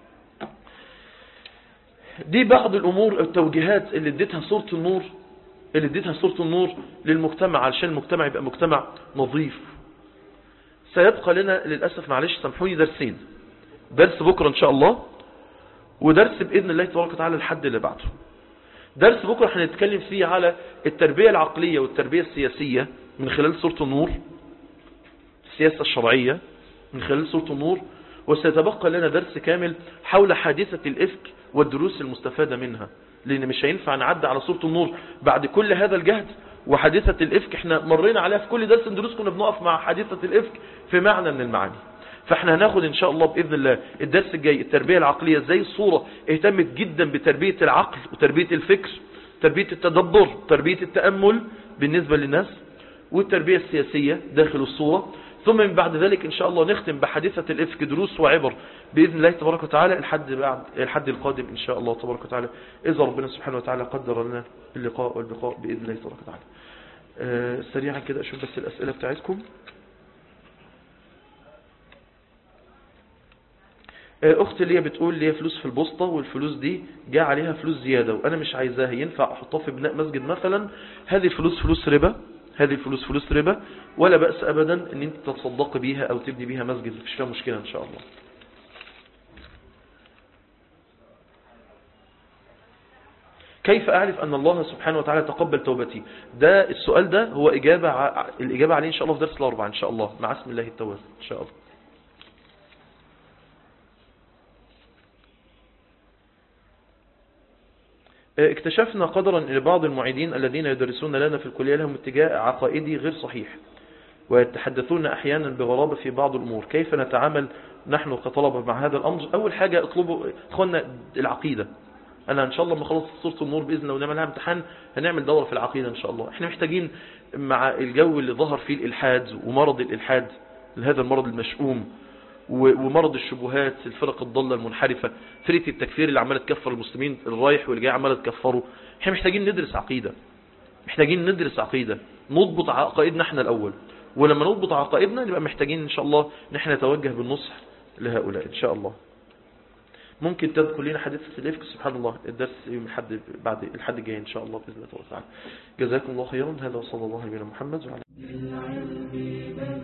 دي بعض الامور التوجيهات اللي اديتها سورة النور اللي اديتها سورة النور للمجتمع علشان المجتمع يبقى مجتمع نظيف سيبقى لنا للأسف معلش سامحوني درسين درس بكرة ان شاء الله ودرس بإذن الله تبارك وتعالى الحد اللي بعده درس بكرة هنتكلم فيه على التربية العقلية والتربية السياسية من خلال سورة النور السياسة الشرعية من خلال سورة النور وسيتبقى لنا درس كامل حول حادثة الإفك والدروس المستفادة منها لأن مش هينفع نعدي على سورة النور بعد كل هذا الجهد وحادثة الإفك احنا مرينا عليها في كل درس دروس كنا بنقف مع حادثة الإفك في معنى من المعاني فاحنا هناخد ان شاء الله باذن الله الدرس الجاي التربيه العقليه ازاي الصوره اهتمت جدا بتربيه العقل وتربيه الفكر تربيه التدبر تربيه التامل بالنسبه للناس والتربيه السياسيه داخل الصوره ثم من بعد ذلك ان شاء الله نختم بحادثه الافك دروس وعبر باذن الله تبارك وتعالى الحد بعد الحد القادم ان شاء الله تبارك وتعالى اذا ربنا سبحانه وتعالى قدر لنا اللقاء والبقاء باذن الله تبارك وتعالى آه سريعا كده اشوف بس الاسئله بتاعتكم اختي ليا بتقول ليا فلوس في البوسطة والفلوس دي جاء عليها فلوس زيادة وانا مش عايزاها ينفع احطها في بناء مسجد مثلا هذه الفلوس فلوس ربا هذه الفلوس فلوس ربا ولا بأس ابدا ان انت تتصدق بيها او تبني بيها مسجد مفيش فيها مشكلة ان شاء الله كيف أعرف أن الله سبحانه وتعالى تقبل توبتي ده السؤال ده هو إجابة ع... الإجابة عليه إن شاء الله في درس الأربعة إن شاء الله مع اسم الله التواب إن شاء الله اكتشفنا قدرا ان بعض المعيدين الذين يدرسون لنا في الكلية لهم اتجاه عقائدي غير صحيح ويتحدثون احيانا بغرابة في بعض الامور كيف نتعامل نحن كطلبة مع هذا الامر اول حاجة اطلبوا اخوانا العقيدة انا ان شاء الله لما خلص سورة النور باذن الله ونعملها امتحان هنعمل دورة في العقيدة ان شاء الله احنا محتاجين مع الجو اللي ظهر فيه الالحاد ومرض الالحاد هذا المرض المشؤوم ومرض الشبهات الفرق الضالة المنحرفة فرقة التكفير اللي عمالة تكفر المسلمين الرايح والجاي عمالة تكفره احنا محتاجين ندرس عقيدة محتاجين ندرس عقيدة نضبط عقائدنا احنا الأول ولما نضبط عقائدنا نبقى محتاجين ان شاء الله ان احنا نتوجه بالنصح لهؤلاء ان شاء الله ممكن تذكر لنا حديث الإفك سبحان الله الدرس يوم الحد بعد الحد الجاي ان شاء الله باذن الله تعالى جزاكم الله خيرا هذا وصلى الله على نبينا محمد وعلى